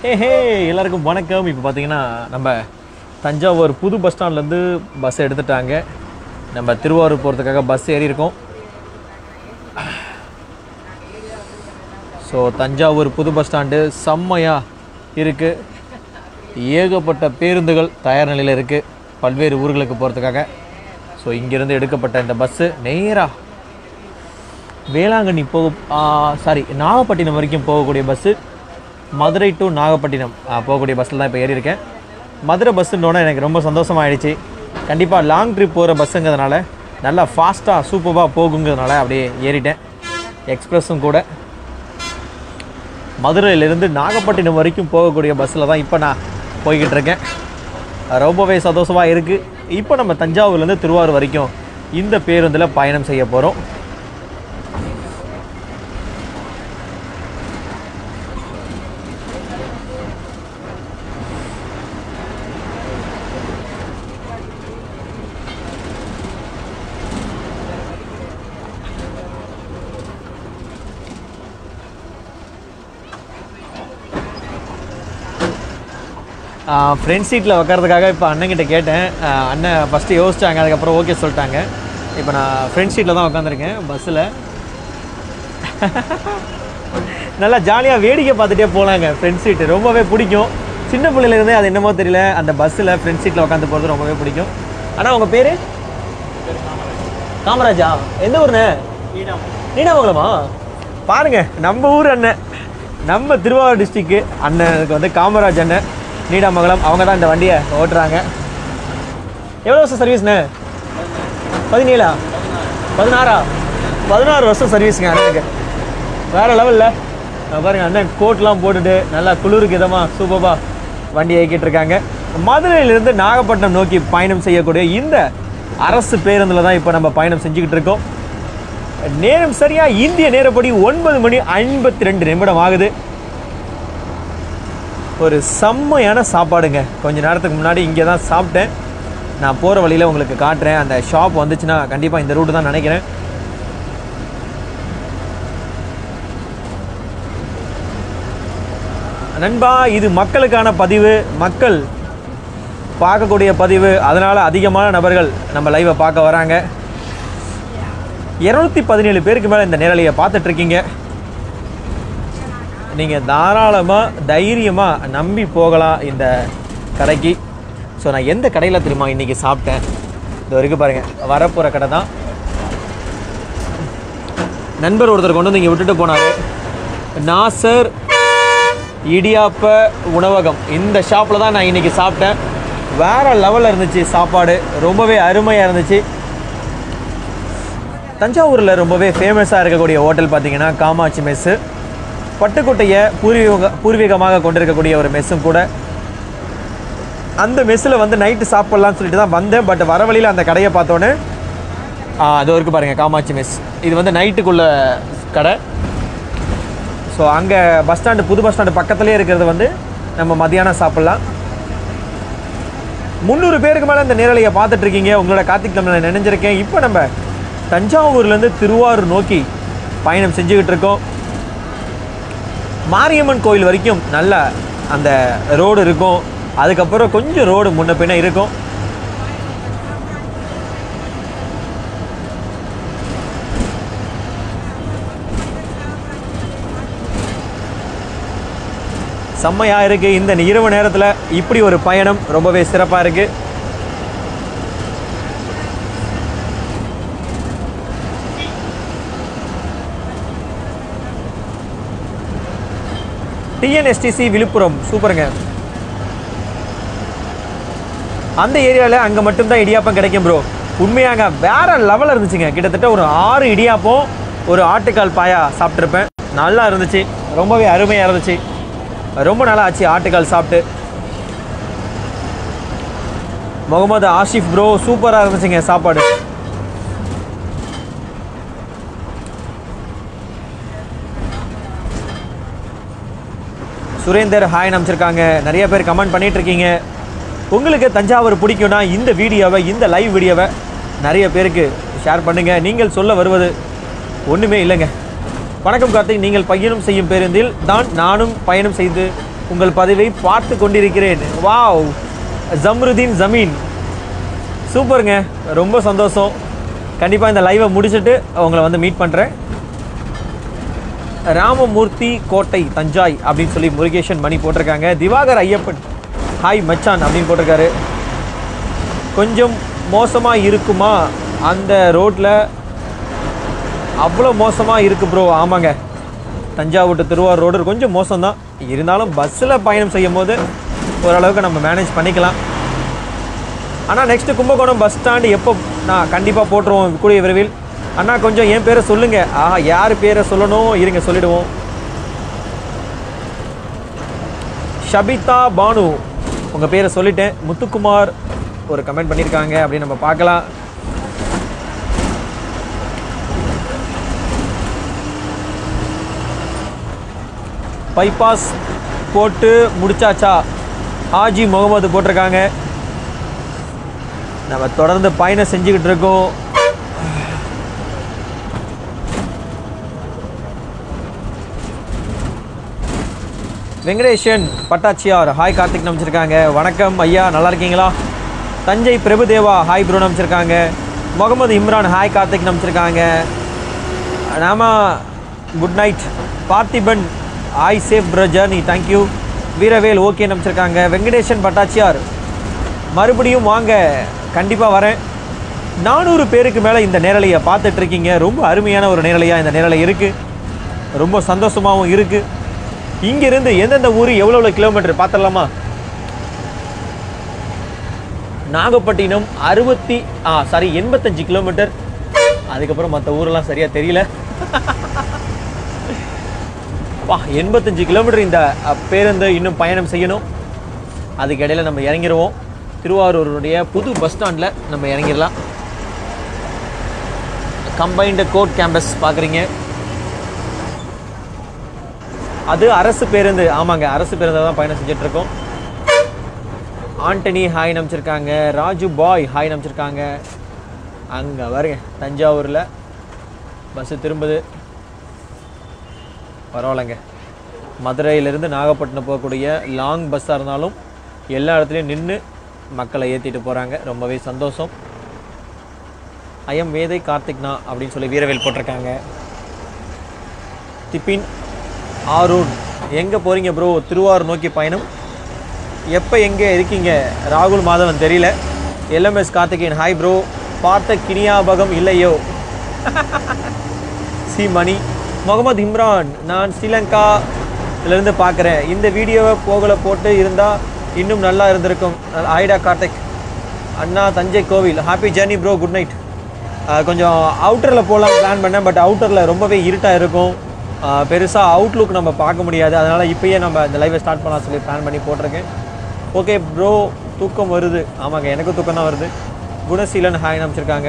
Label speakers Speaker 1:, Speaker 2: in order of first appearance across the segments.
Speaker 1: ஹே ஹே எல்லாருக்கும் வணக்கம் இப்போ பார்த்தீங்கன்னா நம்ம தஞ்சாவூர் புது பஸ் ஸ்டாண்ட்லேருந்து பஸ் எடுத்துட்டாங்க நம்ம திருவாரூர் போகிறதுக்காக பஸ் ஏறி இருக்கோம் ஸோ தஞ்சாவூர் புது பஸ் ஸ்டாண்டு செம்மையாக இருக்குது ஏகப்பட்ட பேருந்துகள் தயார் நிலையில் இருக்குது பல்வேறு ஊர்களுக்கு போகிறதுக்காக ஸோ இங்கேருந்து எடுக்கப்பட்ட இந்த பஸ்ஸு நேராக வேளாங்கண்ணி போக சாரி நாகப்பட்டினம் வரைக்கும் போகக்கூடிய பஸ்ஸு மதுரை டு நாகப்பட்டினம் ஆ, போகக்கூடிய பஸ்ஸில் தான் இப்போ ஏறி இருக்கேன் மதுரை பஸ்ஸுன்னோட எனக்கு ரொம்ப சந்தோஷமாயிடுச்சு கண்டிப்பாக லாங் ட்ரிப் போகிற பஸ்ஸுங்கிறதுனால நல்லா ஃபாஸ்ட்டாக சூப்பராக போகுங்கிறதுனால அப்படியே ஏறிட்டேன் எக்ஸ்பிரஸும் கூட மதுரையிலேருந்து நாகப்பட்டினம் வரைக்கும் போகக்கூடிய பஸ்ஸில் தான் இப்போ நான் போய்கிட்டு இருக்கேன் ரொம்பவே சந்தோஷமாக இருக்குது இப்போ நம்ம தஞ்சாவூர்லேருந்து திருவாரூர் வரைக்கும் இந்த பேருந்தில் பயணம் செய்ய போகிறோம் ஃப்ரண்ட் சீட்டில் உட்காரதுக்காக இப்போ அண்ணன்கிட்ட கேட்டேன் ஆஹ் அண்ணன் ஃபஸ்ட்டு யோசிச்சாங்க அதுக்கப்புறம் ஓகே சொல்லிட்டாங்க இப்போ நான் ஃப்ரண்ட் சீட்டில் தான் உட்காந்துருக்கேன் பஸ்ஸில் நல்லா ஜாலியாக வேடிக்கை பார்த்துட்டே போகலாங்க ஃப்ரண்ட் சீட்டு ரொம்பவே பிடிக்கும் சின்ன பிள்ளையிலேருந்தே அது என்னமோ தெரியல அந்த பஸ்ஸில் ஃப்ரண்ட் சீட்டில் உட்காந்து போகிறது ரொம்பவே பிடிக்கும் ஆனால் உங்கள் பேர் காமராஜா எந்த ஊர்ண்ணே நீடாமங்கலமா பாருங்க நம்ம ஊர் அண்ணன் நம்ம திருவாரூர் டிஸ்ட்ரிக்கு அண்ணனுக்கு வந்து காமராஜ் அண்ணன் நீடாமங்கலம் அவங்க தான் இந்த வண்டியை ஓட்டுறாங்க எவ்வளோ வருஷம் சர்வீஸ்ண்ணே பதினேழா பதினாறா பதினாறு வருஷம் சர்வீஸுங்க அண்ணனுக்கு வேறு லெவலில் பாருங்க அண்ணன் கோட்லாம் போட்டுட்டு நல்லா குளிருக்கு இதமாக சூப்பராக வண்டி இயக்கிட்டு இருக்காங்க மதுரையிலிருந்து நாகப்பட்டினம் நோக்கி பயணம் செய்யக்கூடிய இந்த அரசு பேருந்தில் தான் இப்போ நம்ம பயணம் செஞ்சுக்கிட்டு இருக்கோம் நேரம் சரியா இந்திய நேரப்படி ஒன்பது மணி ஐம்பத்தி ரெண்டு நிமிடம் ஆகுது ஒரு செம்மையான சாப்பாடுங்க கொஞ்ச நேரத்துக்கு முன்னாடி இங்கே தான் சாப்பிட்டேன் நான் போகிற வழியில் உங்களுக்கு காட்டுறேன் அந்த ஷாப் வந்துச்சுன்னா கண்டிப்பாக இந்த ரூட்டு தான் நினைக்கிறேன் நண்பா இது மக்களுக்கான பதிவு மக்கள் பார்க்கக்கூடிய பதிவு அதனால் அதிகமான நபர்கள் நம்ம லைவை பார்க்க வராங்க இரநூத்தி பதினேழு பேருக்கு மேலே இந்த நேரலையை பார்த்துட்டு இருக்கீங்க நீங்கள் தாராளமாக தைரியமாக நம்பி போகலாம் இந்த கடைக்கு ஸோ நான் எந்த கடையில் தெரியுமா இன்றைக்கி சாப்பிட்டேன் இது வரைக்கும் பாருங்கள் வரப்போகிற கடை தான் நண்பர் ஒருத்தர் கொண்டு வந்து இங்கே விட்டுட்டு போனார் நாசர் இடியாப்ப உணவகம் இந்த ஷாப்பில் தான் நான் இன்றைக்கி சாப்பிட்டேன் வேறு லெவலில் இருந்துச்சு சாப்பாடு ரொம்பவே அருமையாக இருந்துச்சு தஞ்சாவூரில் ரொம்பவே ஃபேமஸாக இருக்கக்கூடிய ஹோட்டல் பார்த்தீங்கன்னா காமாட்சி மெஸ்ஸு பட்டுக்கோட்டையை பூர்வீக பூர்வீகமாக கொண்டிருக்கக்கூடிய ஒரு மெஸ்ஸும் கூட அந்த மெஸ்ஸில் வந்து நைட்டு சாப்பிட்லான்னு சொல்லிட்டு தான் வந்தேன் பட் வர வழியில் அந்த கடையை பார்த்தோன்னே ஆ, அது வரைக்கும் பாருங்கள் காமாட்சி மெஸ் இது வந்து நைட்டுக்குள்ள கடை ஸோ அங்கே பஸ் ஸ்டாண்டு புது பஸ் ஸ்டாண்டு பக்கத்துலேயே இருக்கிறது வந்து நம்ம மதியானம் சாப்பிட்லாம் முந்நூறு பேருக்கு மேலே இந்த நேரலையை பார்த்துட்டு இருக்கீங்க உங்களோட கார்த்திக் தமிழ் நினைஞ்சிருக்கேன் இப்போ நம்ம தஞ்சாவூர்லேருந்து திருவாரூர் நோக்கி பயணம் செஞ்சுக்கிட்டு இருக்கோம் மாரியம்மன் கோயில் வரைக்கும் நல்ல அந்த ரோடு இருக்கும் அதுக்கப்புறம் கொஞ்சம் ரோடு முன்ன பின்ன இருக்கும் செம்மையா இருக்கு இந்த இரவு நேரத்தில் இப்படி ஒரு பயணம் ரொம்பவே சிறப்பாக இருக்கு டிஎன்எஸ்டிசி விழுப்புரம் சூப்பருங்க அந்த ஏரியாவில் அங்கே மட்டும்தான் இடியாப்பம் கிடைக்கும் ப்ரோ உண்மையாங்க வேற லெவலில் இருந்துச்சுங்க கிட்டத்தட்ட ஒரு ஆறு இடியாப்பம் ஒரு ஆட்டுக்கால் பாயா சாப்பிட்ருப்பேன் நல்லா இருந்துச்சு ரொம்பவே அருமையாக இருந்துச்சு ரொம்ப நாளாக ஆச்சு ஆட்டுக்கால் சாப்பிட்டு முகமது ஆஷிஃப் ப்ரோ சூப்பராக இருந்துச்சுங்க சாப்பாடு சுரேந்தர் ஹாய் அமைச்சிருக்காங்க நிறைய பேர் கமெண்ட் பண்ணிட்டு இருக்கீங்க உங்களுக்கு தஞ்சாவூர் பிடிக்கும்னா இந்த வீடியோவை இந்த லைவ் வீடியோவை நிறைய பேருக்கு ஷேர் பண்ணுங்கள் நீங்கள் சொல்ல வருவது ஒன்றுமே இல்லைங்க வணக்கம் கார்த்திக் நீங்கள் பயணம் செய்யும் பேருந்தில் தான் நானும் பயணம் செய்து உங்கள் பதிவை பார்த்து கொண்டிருக்கிறேன் வாவ் ஜம்ருதீன் ஜமீன் சூப்பருங்க ரொம்ப சந்தோஷம் கண்டிப்பாக இந்த லைவை முடிச்சுட்டு உங்களை வந்து மீட் பண்ணுறேன் ராமமூர்த்தி கோட்டை தஞ்சாய் அப்படின்னு சொல்லி முருகேஷன் மணி போட்டிருக்காங்க திவாகர் ஐயப்பன் ஹாய் மச்சான் அப்படின்னு போட்டிருக்காரு கொஞ்சம் மோசமாக இருக்குமா அந்த ரோட்டில் அவ்வளோ மோசமாக இருக்குது ப்ரோ ஆமாங்க தஞ்சாவூர் to திருவாரூர் ரோடு கொஞ்சம் மோசம்தான் இருந்தாலும் பஸ்ஸில் பயணம் செய்யும் போது ஓரளவுக்கு நம்ம மேனேஜ் பண்ணிக்கலாம் ஆனால் நெக்ஸ்ட்டு கும்பகோணம் பஸ் ஸ்டாண்டு எப்போ நான் கண்டிப்பாக போட்டுருவோம் கூடிய விரைவில் அண்ணா கொஞ்சம் என் பேரை சொல்லுங்கள் ஆஹா யார் பேரை சொல்லணும் இருங்க சொல்லிடுவோம் ஷபிதா பானு உங்கள் பேரை சொல்லிட்டேன் முத்துக்குமார் ஒரு கமெண்ட் பண்ணியிருக்காங்க அப்படின்னு நம்ம பார்க்கலாம் பைபாஸ் போட்டு முடிச்சாச்சா ஹாஜி முகமது போட்டிருக்காங்க நம்ம தொடர்ந்து பயணம் செஞ்சுக்கிட்டு இருக்கோம் வெங்கடேஷன் பட்டாச்சியார் ஹாய் கார்த்திக் நமிச்சிருக்காங்க வணக்கம் ஐயா நல்லா இருக்கீங்களா தஞ்சை பிரபுதேவா ஹாய் ப்ரோ நமிச்சிருக்காங்க முகமது இம்ரான் ஹாய் கார்த்திக் நமிச்சிருக்காங்க நாம good night Parthiban hi safe bro journey thank you Veeravel okay நமிச்சிருக்காங்க வெங்கடேஷன் பட்டாச்சியார் மறுபடியும் வாங்க கண்டிப்பாக வரேன் நானூறு பேருக்கு மேலே இந்த நேரலையை பார்த்துட்டு இருக்கீங்க ரொம்ப அருமையான ஒரு நேரலையாக இந்த நேரலை இருக்குது ரொம்ப சந்தோஷமாகவும் இருக்குது இங்கிருந்து எந்தெந்த ஊர் எவ்வளோ எவ்வளோ கிலோமீட்டர் பார்த்துடலாமா நாகப்பட்டினம் அறுபத்தி ஆ சாரி எண்பத்தஞ்சு கிலோமீட்டர் அதுக்கப்புறம் மற்ற ஊரெல்லாம் சரியாக தெரியல வா எண்பத்தஞ்சு கிலோமீட்டர் இந்த அ, பேருந்து இன்னும் பயணம் செய்யணும் அதுக்கு இடையில நம்ம இறங்கிடுவோம் திருவாரூருடைய புது பஸ் ஸ்டாண்டில் நம்ம இறங்கிடலாம் கம்பைன்டு கோர்ட் கேம்பஸ் பார்க்குறீங்க அது அரசு பேருந்து ஆமாங்க அரசு பேருந்து தான் பயணம் செஞ்சுட்டு இருக்கோம் ஆண்டனி ஹாய் நமிச்சிருக்காங்க ராஜு பாய் ஹாய் நமிச்சிருக்காங்க அங்கே வருங்க தஞ்சாவூரில் பஸ்ஸு திரும்புது பரவாயில்லைங்க மதுரையிலேருந்து நாகப்பட்டினம் போகக்கூடிய லாங் பஸ்ஸாக இருந்தாலும் எல்லா இடத்துலையும் நின்று மக்களை ஏற்றிட்டு போகிறாங்க ரொம்பவே சந்தோஷம் ஐயம் மேதை கார்த்திக்னா அப்படின்னு சொல்லி வீரவேல் போட்டிருக்காங்க திப்பின் ஆரூன் எங்கே போகிறீங்க ப்ரோ திருவாரூர் நோக்கி பயணம் எப்போ எங்கே இருக்கீங்க ராகுல் மாதவன் தெரியல எல்எம்எஸ் கார்த்திகேயன் ஹாய் ப்ரோ பார்த்த கினியாபகம் இல்லையோ சி மணி முகமது இம்ரான் நான் ஸ்ரீலங்காவிலேருந்து பார்க்குறேன் இந்த வீடியோவை போகல போட்டு இருந்தால் இன்னும் நல்லா இருந்திருக்கும் ஆயிடா கார்த்திக் அண்ணா தஞ்சை கோவில் happy journey bro good night கொஞ்சம் அவுட்டரில் போகலாம் பிளான் பண்ணேன் பட் அவுட்டரில் ரொம்பவே இருட்டாக இருக்கும் பெருசாக அவுட்லுக் நம்ம பார்க்க முடியாது அதனால் இப்பயே நம்ம இந்த லைவை ஸ்டார்ட் பண்ணலாம் சொல்லி பிளான் பண்ணி போட்டிருக்கேன் ஓகே ப்ரோ தூக்கம் வருது ஆமாங்க எனக்கும் தூக்கம் தான் வருது குணசீலன் ஹாய் அமைச்சிருக்காங்க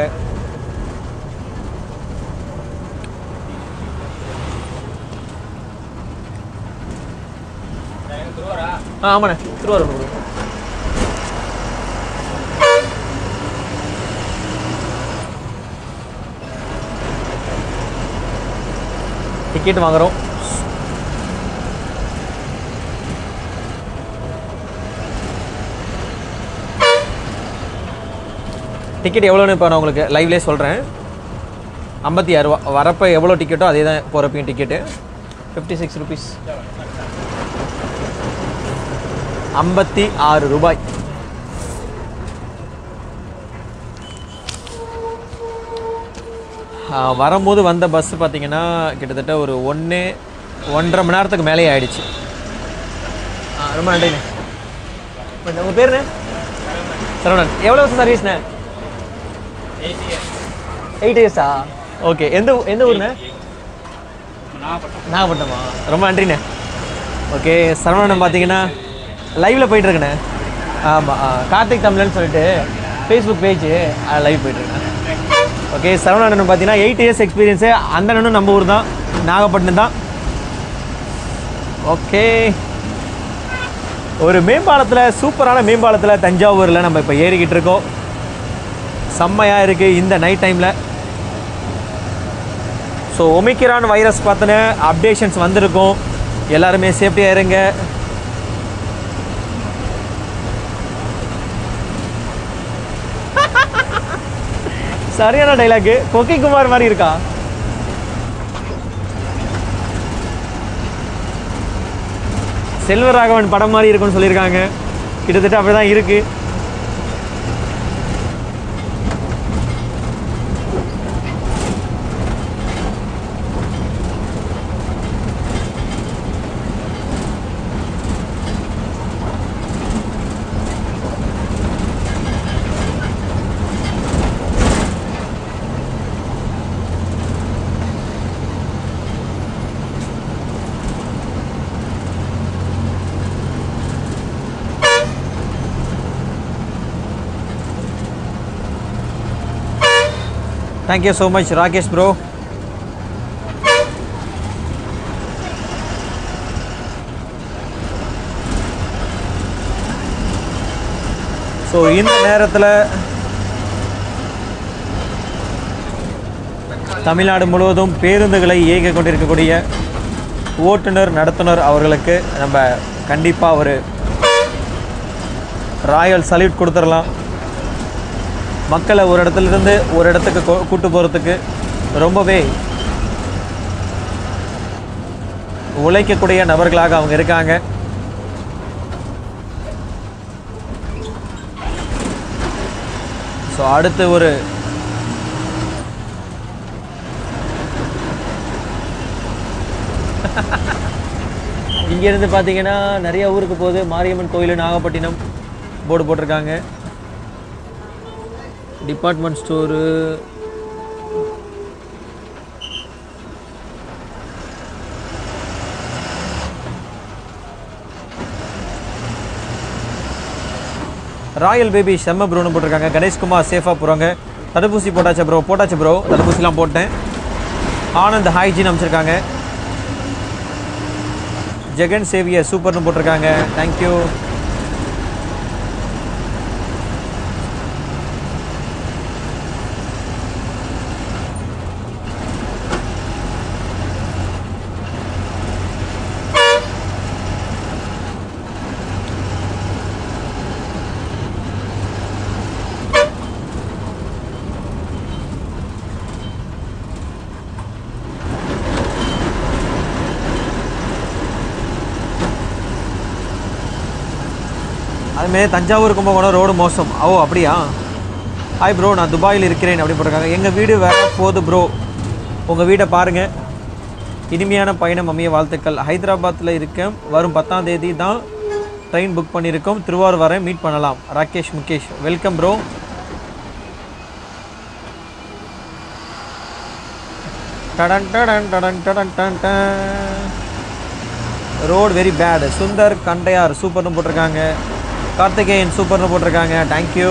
Speaker 1: ஆ ஆமாண்ணே திருவாரூர் bro. டிக்கெட் வாங்குறோம் டிக்கெட் எவ்வளோன்னு இப்போ நான் உங்களுக்கு லைவ்லேயே சொல்கிறேன் ஐம்பத்தி ஆறு ரூபா வரப்போ எவ்வளோ டிக்கெட்டோ அதே தான் போகிறப்பையும் டிக்கெட்டு ஃபிஃப்டி சிக்ஸ் ருபீஸ் ஐம்பத்தி ஆறு ரூபாய் ஆ, வரும்போது வந்த பஸ் பார்த்தீங்கன்னா கிட்டத்தட்ட ஒரு ஒன்று ஒன்றரை மணி நேரத்துக்கு மேலேயே ஆயிடுச்சு ஆ, ரொம்ப நன்றிண்ணே உங்கள் பேருண்ணே சரவணன் எவ்வளோ வருஷம் சர்வீஸ்ண்ணே எயிட் இயர்ஸா ஓகே எந்த ஊ- எந்த ஊர்ண்ணே நாகப்பட்டினமா ரொம்ப நன்றிண்ணே ஓகே சரவணன் பார்த்தீங்கன்னா லைவில் போயிட்டுருக்கண்ணே ஆமாம் கார்த்திக் தமிழன் சொல்லிட்டு ஃபேஸ்புக் பேஜ் லைவ் போயிட்டுருக்கேன் ஓகே சரவணன் பார்த்தீங்கன்னா எயிட் இயர்ஸ் எக்ஸ்பீரியன்ஸு அந்த அண்ணனும் நம்ம ஊர் தான் நாகப்பட்டினம் தான் ஓகே ஒரு மேம்பாலத்தில் சூப்பரான மேம்பாலத்தில் தஞ்சாவூரில் நம்ம இப்போ ஏறிக்கிட்டு இருக்கோம் செம்மையாக இருக்குது இந்த நைட் டைமில் ஸோ ஒமிக்ரான் வைரஸ் பார்த்தின அப்டேஷன்ஸ் வந்திருக்கும் எல்லாருமே சேஃப்டியாக இருங்க சரியான டைலாக் கொக்கி குமார் மாதிரி இருக்கா செல்வராகவன் படம் மாதிரி இருக்கும்னு சொல்லியிருக்காங்க கிட்டத்தட்ட அப்படிதான் இருக்கு thank you so much Rakesh bro so இந்த நேரத்தில் தமிழ்நாடு முழுவதும் பேருந்துகளை இயக்கிக் கொண்டிருக்கக்கூடிய ஓட்டுநர் நடத்துனர் அவர்களுக்கு நம்ம கண்டிப்பாக ஒரு ராயல் சல்யூட் கொடுத்துடலாம் மக்களை ஒரு இடத்துல இருந்து ஒரு இடத்துக்கு கொ- கூட்டு போகிறதுக்கு ரொம்பவே உழைக்கக்கூடிய நபர்களாக அவங்க இருக்காங்க ஸோ அடுத்து ஒரு இங்கேருந்து பார்த்தீங்கன்னா நிறைய ஊருக்கு போகுது மாரியம்மன் கோயில் நாகப்பட்டினம் போர்டு போட்டிருக்காங்க டிபார்ட்மெண்ட் ஸ்டோரு ராயல் பேபி செம்ம ப்ரோன்னு போட்டிருக்காங்க கணேஷ்குமார் சேஃபாக போகிறாங்க தடுப்பூசி போட்டாச்சு ப்ரோ போட்டாச்சு ப்ரோ தடுப்பூசிலாம் போட்டேன் ஆனந்த் ஹைஜின் அமைச்சிருக்காங்க ஜெகன் சேவியர் சூப்பர்னு போட்டிருக்காங்க தேங்க்யூ அதுமாரி தஞ்சாவூர் கும்பகோணம் ரோடு மோசம் ஓ அப்படியா ஹாய் ப்ரோ நான் துபாயில் இருக்கிறேன் அப்படி போட்டிருக்காங்க எங்கள் வீடு வேற போகுது ப்ரோ உங்கள் வீடை பாருங்கள் இனிமையான பயணம் அமைய வாழ்த்துக்கள் ஹைதராபாத்தில் இருக்கேன் வரும் பத்தாம் தேதி தான் ட்ரெயின் புக் பண்ணியிருக்கோம் திருவாரூர் வரை மீட் பண்ணலாம் ராகேஷ் முகேஷ் வெல்கம் ப்ரோ டடன் டடன் டடன் டடன் டன் டன் road very bad Sundar Kandaiyar சூப்பர்னு போட்டிருக்காங்க கார்த்திகேயன் சூப்பர்னு போட்டிருக்காங்க தேங்க்யூ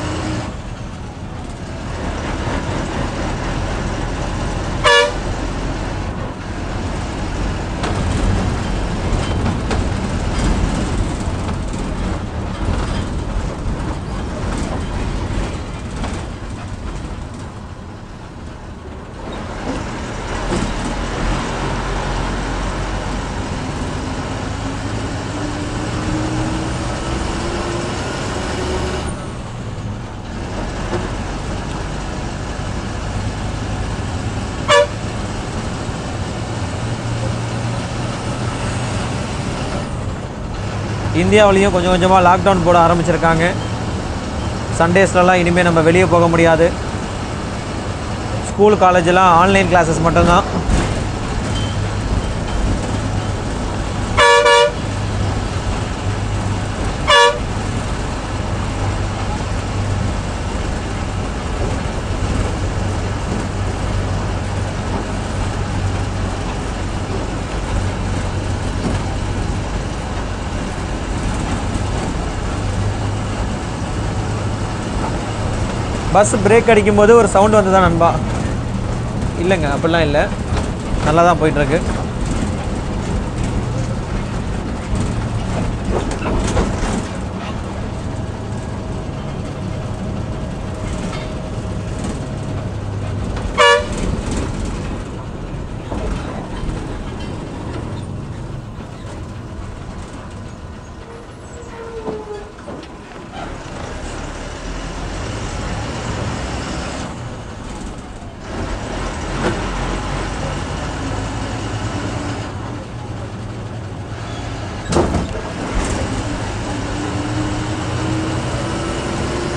Speaker 1: இந்தியாவிலையும் கொஞ்சம் கொஞ்சமாக லாக்டவுன் போட ஆரம்பிச்சிருக்காங்க சண்டேஸ்லலாம் இனிமேல் நம்ம வெளியே போக முடியாது ஸ்கூல் காலேஜெலாம் ஆன்லைன் கிளாஸஸ் மட்டும்தான் பஸ் பிரேக் அடிக்கும்போது ஒரு சவுண்ட் வந்து தான் நண்பா இல்லைங்க அப்படிலாம் இல்லை நல்லா தான் போயிட்டுருக்கு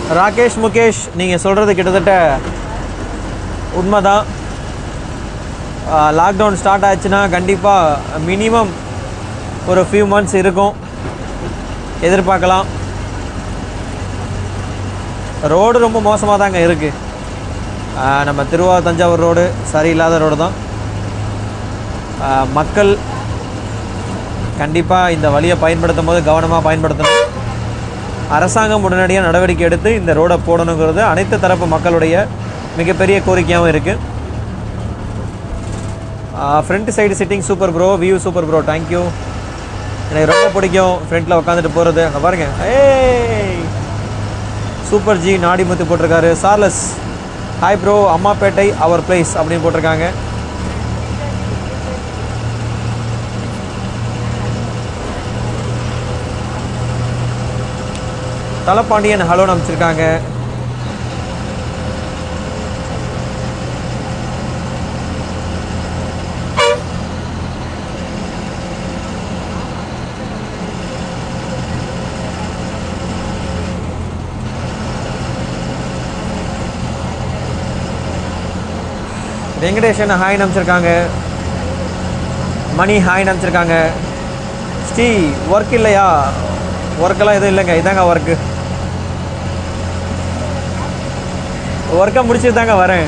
Speaker 1: ராகேஷ் முகேஷ் நீங்கள் சொல்கிறது கிட்டத்தட்ட உண்மைதான் லாக்டவுன் ஸ்டார்ட் ஆச்சுன்னா கண்டிப்பாக மினிமம் ஒரு ஃபியூ மந்த்ஸ் இருக்கும் எதிர்பார்க்கலாம் ரோடு ரொம்ப மோசமாக தாங்க இருக்குது நம்ம திருவாரூர் தஞ்சாவூர் ரோடு சரியில்லாத ரோடு தான் ஆஹ் மக்கள் கண்டிப்பாக இந்த வழியை பயன்படுத்தும் போது கவனமாக பயன்படுத்தணும் அரசாங்கம் உடனடியாக நடவடிக்கை எடுத்து இந்த ரோடை போடணுங்கிறது அனைத்து தரப்பு மக்களுடைய மிகப்பெரிய கோரிக்கையாகவும் இருக்குது front side sitting super bro view super bro thank you எனக்கு ரொம்ப பிடிக்கும் ஃப்ரண்ட்டில் உட்காந்துட்டு போகிறது அங்கே பாருங்க ஏய் சூப்பர் ஜி நாடிமுத்து போட்டிருக்காரு சார்லஸ் ஹாய் ப்ரோ அம்மாப்பேட்டை அவர் பிளேஸ் அப்படின்னு போட்டிருக்காங்க தலப்பாண்டியன் ஹலோ அனுப்பிச்சிருக்காங்க வெங்கடேஷன் ஹாய் அனுப்பிச்சிருக்காங்க மணி ஹாய் அனுப்பிச்சிருக்காங்க ஸ்ரீ ஒர்க் இல்லையா ஒர்க்கெல்லாம் எதுவும் இல்லைங்க இதாங்க ஒர்க்கு ஒர்க்கை முடிச்சுட்டு தாங்க வரேன்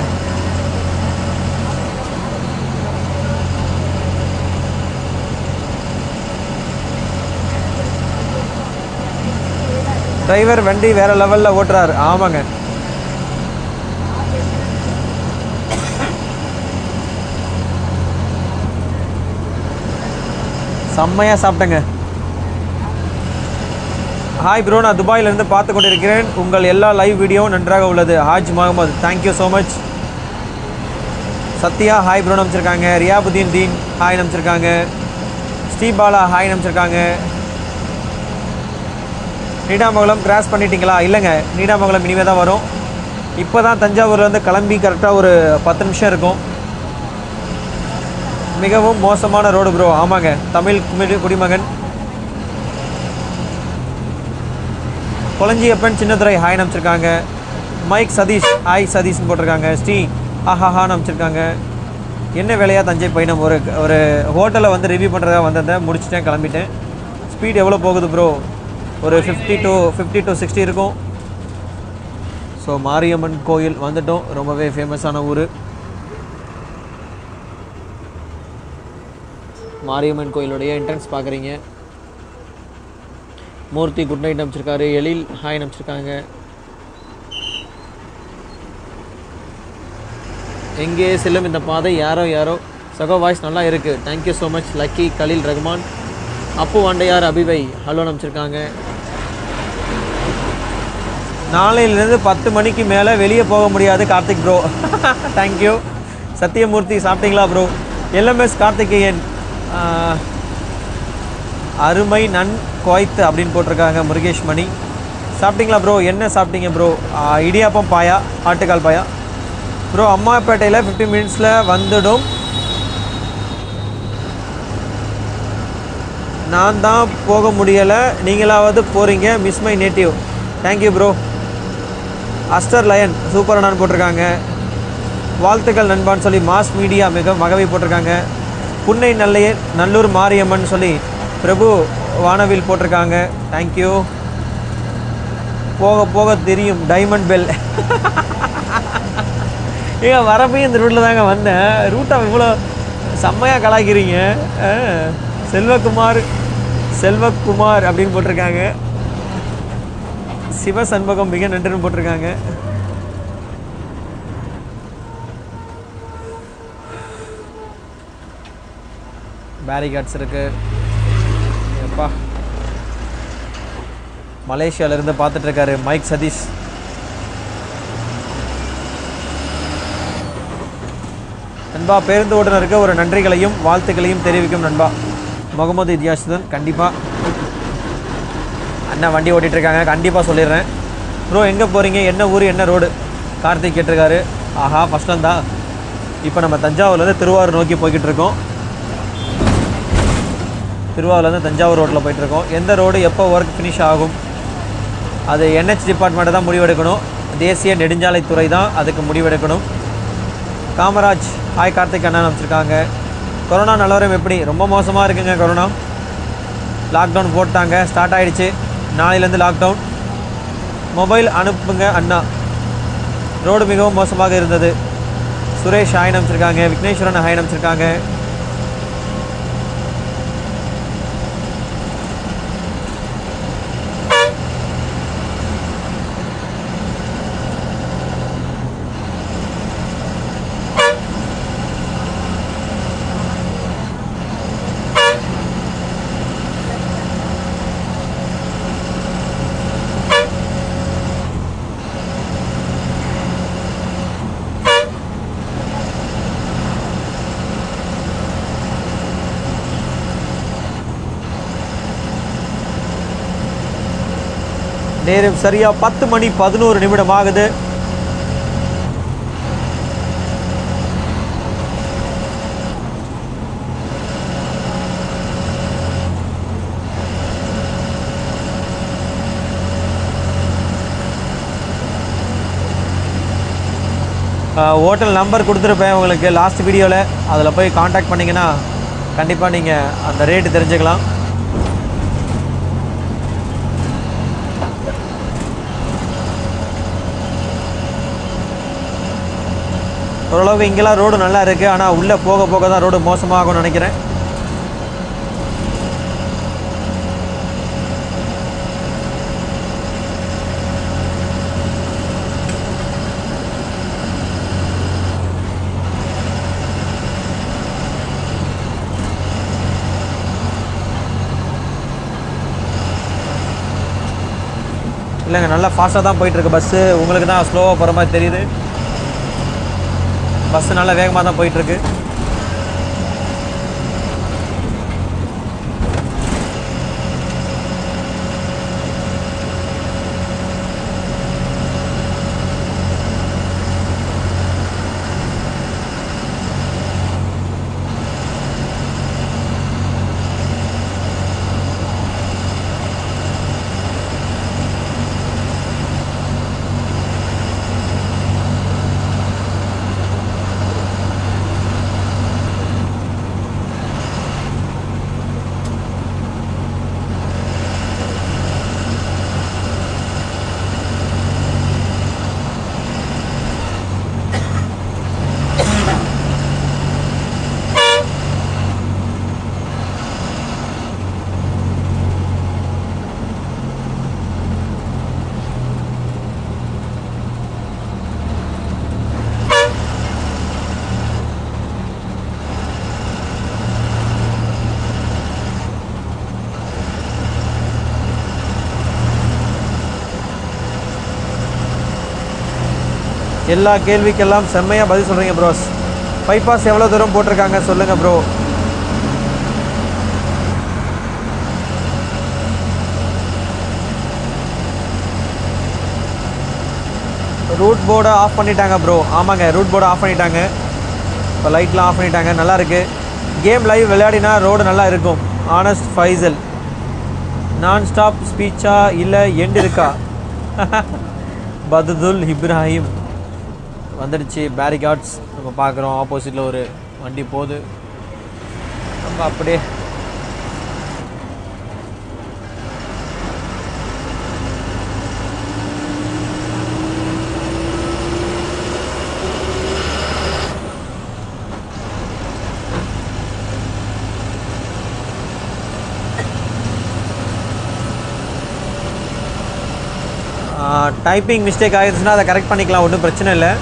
Speaker 1: டிரைவர் வண்டி வேற லெவலில் ஓட்டுறாரு ஆமாங்க செம்மையாக சாப்பிட்டேங்க ஹாய் ப்ரோ நான் துபாயிலிருந்து பார்த்து கொண்டிருக்கிறேன் உங்கள் எல்லா லைவ் வீடியோவும் நன்றாக உள்ளது Haj Mohammed thank you so much Sathya hi bro நம்பிச்சிருக்காங்க ரியாபுதீன் தீன் ஹாய் நம்பிச்சிருக்காங்க ஸ்ரீபாலா ஹாய் நம்பிச்சிருக்காங்க நீடாமங்கலம் கிராஸ் பண்ணிட்டீங்களா இல்லைங்க நீடாமங்கலம் இனிமே தான் வரும் இப்போ தான் தஞ்சாவூர்லேருந்து கிளம்பி கரெக்டாக ஒரு பத்து நிமிஷம் இருக்கும் மிகவும் மோசமான ரோடு ப்ரோ ஆமாங்க தமிழ் குமி குடிமகன் கொளஞ்சியப்பன் சின்னதுரை ஹாய் நம்பிச்சிருக்காங்க மைக் சதீஷ் ஹாய் சதீஷ்னு போட்டிருக்காங்க ஸ்ரீ ஆஹாஹா நம்பிச்சிருக்காங்க என்ன வேலையாக தஞ்சை பயணம் ஒரு ஒரு ஹோட்டலில் வந்து ரிவ்யூ பண்ணுறதா வந்திருந்தேன் முடிச்சிட்டேன் கிளம்பிட்டேன் ஸ்பீட் எவ்வளோ போகுது ப்ரோ ஒரு fifty to fifty to sixty இருக்கும் ஸோ மாரியம்மன் கோயில் வந்துட்டோம் ரொம்பவே ஃபேமஸான ஊர் மாரியம்மன் கோயிலுடைய என்ட்ரன்ஸ் பார்க்குறீங்க மூர்த்தி குட் நைட் அனுப்பிச்சிருக்காரு எழில் ஹாய் அனுப்பிச்சிருக்காங்க எங்கே செல்லும் இந்த பாதை யாரோ யாரோ சகோ வாய்ஸ் நல்லா இருக்குது thank you so much Lucky Khalil Rahman Appu Vandaiyar அபிவை ஹலோ அனுப்பிச்சிருக்காங்க நாளையிலேருந்து பத்து மணிக்கு மேலே வெளியே போக முடியாது கார்த்திக் ப்ரோ தேங்க்யூ சத்தியமூர்த்தி சாப்பிட்டீங்களா ப்ரோ எல்எம்எஸ் கார்த்திகேயன் ஆஹ், அருமை நன் கோய்த்து அப்படின்னு போட்டிருக்காங்க முருகேஷ் மணி சாப்பிட்டீங்களா ப்ரோ என்ன சாப்பிட்டீங்க ப்ரோ இடியாப்பம் பாயா ஆட்டுக்கால் பாயா ப்ரோ அம்மாப்பேட்டையில் ஃபிஃப்டி மினிட்ஸில் வந்துடும் நான் தான் போக முடியலை நீங்களாவது போகிறீங்க miss my native thank you bro Aster Lion super அண்ணான்னு போட்டிருக்காங்க வாழ்த்துக்கள் நண்பான்னு சொல்லி மாஸ் மீடியா மிக மகவை போட்டிருக்காங்க புன்னை நல்லையர் நல்லூர் மாரியம்மன் சொல்லி பிரபு வானவில் போட்டிருக்காங்க தேங்க்யூ போக போக தெரியும் டைமண்ட் பெல் ஏங்க வரப்பையும் இந்த ரூட்டில் தாங்க வந்தேன் ரூட்டை இவ்வளோ செம்மையாக கலாய்க்கிறீங்க ஆ, செல்வகுமார் செல்வகுமார் அப்படின்னு போட்டிருக்காங்க சிவ சண்முகம் மிக நன்றுன்னு போட்டிருக்காங்க பேரிகார்ட்ஸ் இருக்கு எப்பா மலேசியால இருந்து பார்த்துட்டு இருக்காரு மைக் சதீஷ் நண்பா பேருந்து ஓட்டுநருக்கு ஒரு நன்றிகளையும் வாழ்த்துக்களையும் தெரிவிக்கும் நண்பா முகமது இதியாசுதன் கண்டிப்பாக அண்ணா வண்டி ஓட்டிட்டு இருக்காங்க கண்டிப்பாக சொல்லிடுறேன் ப்ரோ எங்கே போகிறீங்க என்ன ஊர் என்ன ரோடு கார்த்திக் கேட்டிருக்காரு ஆஹா ஃபஸ்ட் வந்தா இப்போ நம்ம தஞ்சாவூர்லேருந்து திருவாரூர் நோக்கி போய்கிட்டு இருக்கோம் திருவாரூர்லேருந்து தஞ்சாவூர் ரோட்டில் போயிட்டுருக்கோம் எந்த ரோடு எப்போ ஒர்க் ஃபினிஷ் ஆகும் அது என்ஹெச் டிபார்ட்மெண்ட்டை தான் முடிவெடுக்கணும் தேசிய நெடுஞ்சாலைத்துறை தான் அதுக்கு முடிவெடுக்கணும் காமராஜ் ஹாய் கார்த்திக் அண்ணன் அமைச்சிருக்காங்க கொரோனா நிலவரம் எப்படி ரொம்ப மோசமாக இருக்குங்க கொரோனா லாக்டவுன் போட்டாங்க ஸ்டார்ட் ஆயிடுச்சு நாளையிலேருந்து லாக்டவுன் மொபைல் அனுப்புங்க அண்ணா ரோடு மிகவும் மோசமாக இருந்தது சுரேஷ் ஹாய் அமைச்சிருக்காங்க விக்னேஸ்வரன் ஹாய் அமைச்சிருக்காங்க நேரம் சரியா பத்து மணி பதினோரு நிமிடம் ஆகுது ஹோட்டல் நம்பர் கொடுத்துருப்பேன் உங்களுக்கு லாஸ்ட் வீடியோவில் அதில் போய் காண்டாக்ட் பண்ணிங்கன்னா கண்டிப்பாக நீங்கள் அந்த ரேட்டு தெரிஞ்சுக்கலாம் ஓரளவுக்கு இங்கெல்லாம் ரோடு நல்லா இருக்குது ஆனால் உள்ளே போக போக தான் ரோடு மோசமாகும்னு நினைக்கிறேன் இல்லைங்க நல்லா ஃபாஸ்ட்டாக தான் போயிட்டுருக்கு பஸ்ஸு உங்களுக்கு தான் ஸ்லோவாக போகிற மாதிரி தெரியுது பஸ்ஸு நல்லா வேகமாக தான் போயிட்டுருக்கு எல்லா கேள்விக்கெல்லாம் செம்மையாக பதில் சொல்கிறீங்க ப்ரோஸ் பைபாஸ் எவ்வளோ தூரம் போட்டிருக்காங்க சொல்லுங்கள் ப்ரோ ரூட் போர்டை ஆஃப் பண்ணிட்டாங்க ப்ரோ ஆமாங்க ரூட் போர்டை ஆஃப் பண்ணிட்டாங்க இப்போ லைட்லாம் ஆஃப் பண்ணிட்டாங்க நல்லா இருக்குது கேம் லைவ் விளையாடினா ரோடு நல்லா இருக்கும் ஆனஸ்ட் ஃபைசல் நான் ஸ்டாப் ஸ்பீச்சா இல்லை எண்ட் இருக்கா பதுதுல் இப்ராஹிம் வந்துடுச்சு பேரிகார்ட்ஸ் நம்ம பார்க்குறோம் ஆப்போசிட்டில் ஒரு வண்டி போகுது நம்ம அப்படியே டைப்பிங் மிஸ்டேக் ஆகிடுச்சுன்னா அதை கரெக்ட் பண்ணிக்கலாம் ஒன்றும் பிரச்சனை இல்லை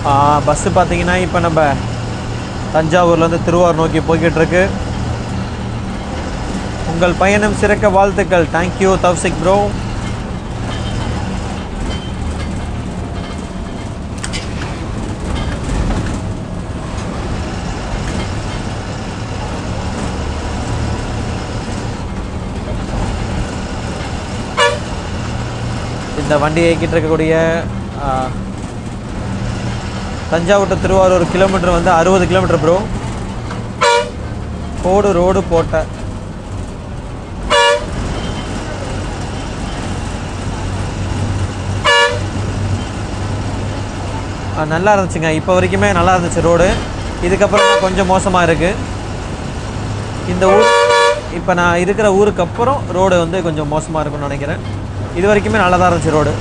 Speaker 1: பஸ்ஸு பார்த்தீங்கன்னா இப்போ நம்ம தஞ்சாவூர்லேருந்து திருவாரூர் நோக்கி போய்கிட்டு இருக்கு உங்கள் பயணம் சிறக்க வாழ்த்துக்கள் தேங்க்யூ தவ்சிக் ப்ரோ இந்த வண்டி இயக்கிட்டு இருக்கக்கூடிய ஆ, தஞ்சாவூர் to திருவாரூர் கிலோமீட்டர் வந்து அறுபது கிலோமீட்டர் ப்ரோ கோடு ரோடு போட்ட ஆ, நல்லா இருந்துச்சுங்க இப்போ வரைக்குமே நல்லா இருந்துச்சு ரோடு இதுக்கப்புறம் தான் கொஞ்சம் மோசமாக இருக்குது இந்த ஊர் இப்போ நான் இருக்கிற ஊருக்கு அப்புறம் ரோடு வந்து கொஞ்சம் மோசமாக இருக்கும்னு நினைக்கிறேன் இது வரைக்குமே நல்லா தான் இருந்துச்சு ரோடு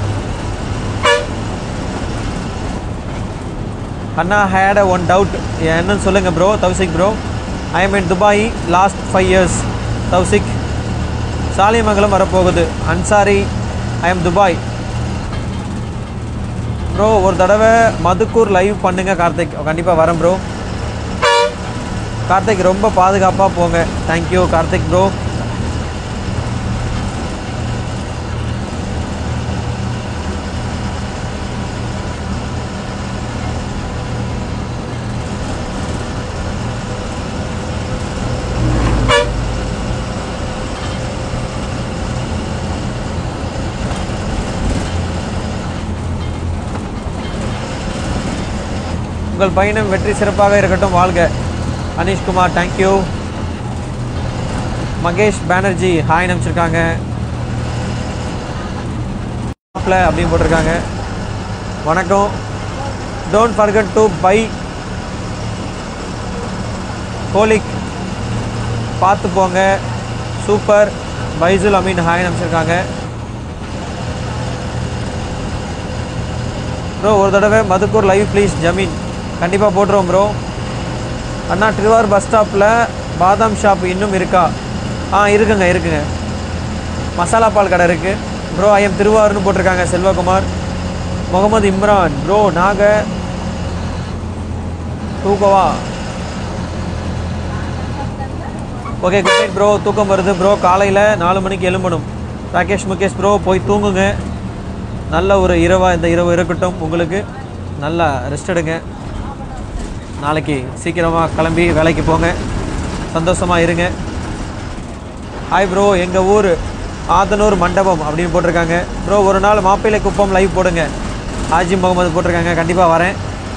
Speaker 1: அண்ணா ஹேட் ஒன் டவுட் என்னன்னு சொல்லுங்கள் bro Thousik bro I am in Dubai last five years Thousik Salimangalam வரப்போகுது Ansari I am Dubai bro ஒரு தடவை மதுக்கூர் லைவ் பண்ணுங்க கார்த்திக் கண்டிப்பாக வரேன் ப்ரோ கார்த்திக் ரொம்ப பாதுகாப்பாக போங்க தேங்க்யூ கார்த்திக் ப்ரோ உங்கள் பயணம் வெற்றி சிறப்பாக இருக்கட்டும் வாழ்க அனீஷ்குமார் தேங்க்யூ மகேஷ் பானர்ஜி ஹாய் அனுப்பிச்சிருக்காங்க அப்படின்னு போட்டிருக்காங்க வணக்கம் டோன்ட் forget டு பை கோலிக் பார்த்து போங்க சூப்பர் பைசுல் அமீன் ஹாய் அனுப்பிச்சிருக்காங்க ப்ரோ ஒரு தடவை மதுக்கூர் லைவ் ப்ளீஸ் ஜமீன் கண்டிப்பாக போட்டுருவோம் ப்ரோ அண்ணா திருவாரூர் பஸ் ஸ்டாப்பில் பாதாம் ஷாப் இன்னும் இருக்கா ஆ இருக்குங்க இருக்குங்க மசாலா பால் கடை இருக்குது ப்ரோ ஐஎம் திருவாரூர்னு போட்டிருக்காங்க செல்வகுமார் முகமது இம்ரான் ப்ரோ நாங்கள் தூக்கவா ஓகே குட் நைட் ப்ரோ தூக்கம் வருது ப்ரோ காலையில் நாலு மணிக்கு எழும்பணும் ராகேஷ் முகேஷ் ப்ரோ போய் தூங்குங்க நல்ல ஒரு இரவாக இந்த இரவு இருக்கட்டும் உங்களுக்கு நல்லா ரெஸ்ட் எடுங்க நாளைக்கு சீக்கிரமாக கிளம்பி வேலைக்கு போங்க சந்தோஷமாக இருங்க ஹாய் ப்ரோ எங்கள் ஊர் ஆதனூர் மண்டபம் அப்படின்னு போட்டிருக்காங்க ப்ரோ ஒரு நாள் மாப்பிள்ளை குப்பம் லைவ் போடுங்க ஹாஜி முகமது போட்டிருக்காங்க கண்டிப்பாக வரேன்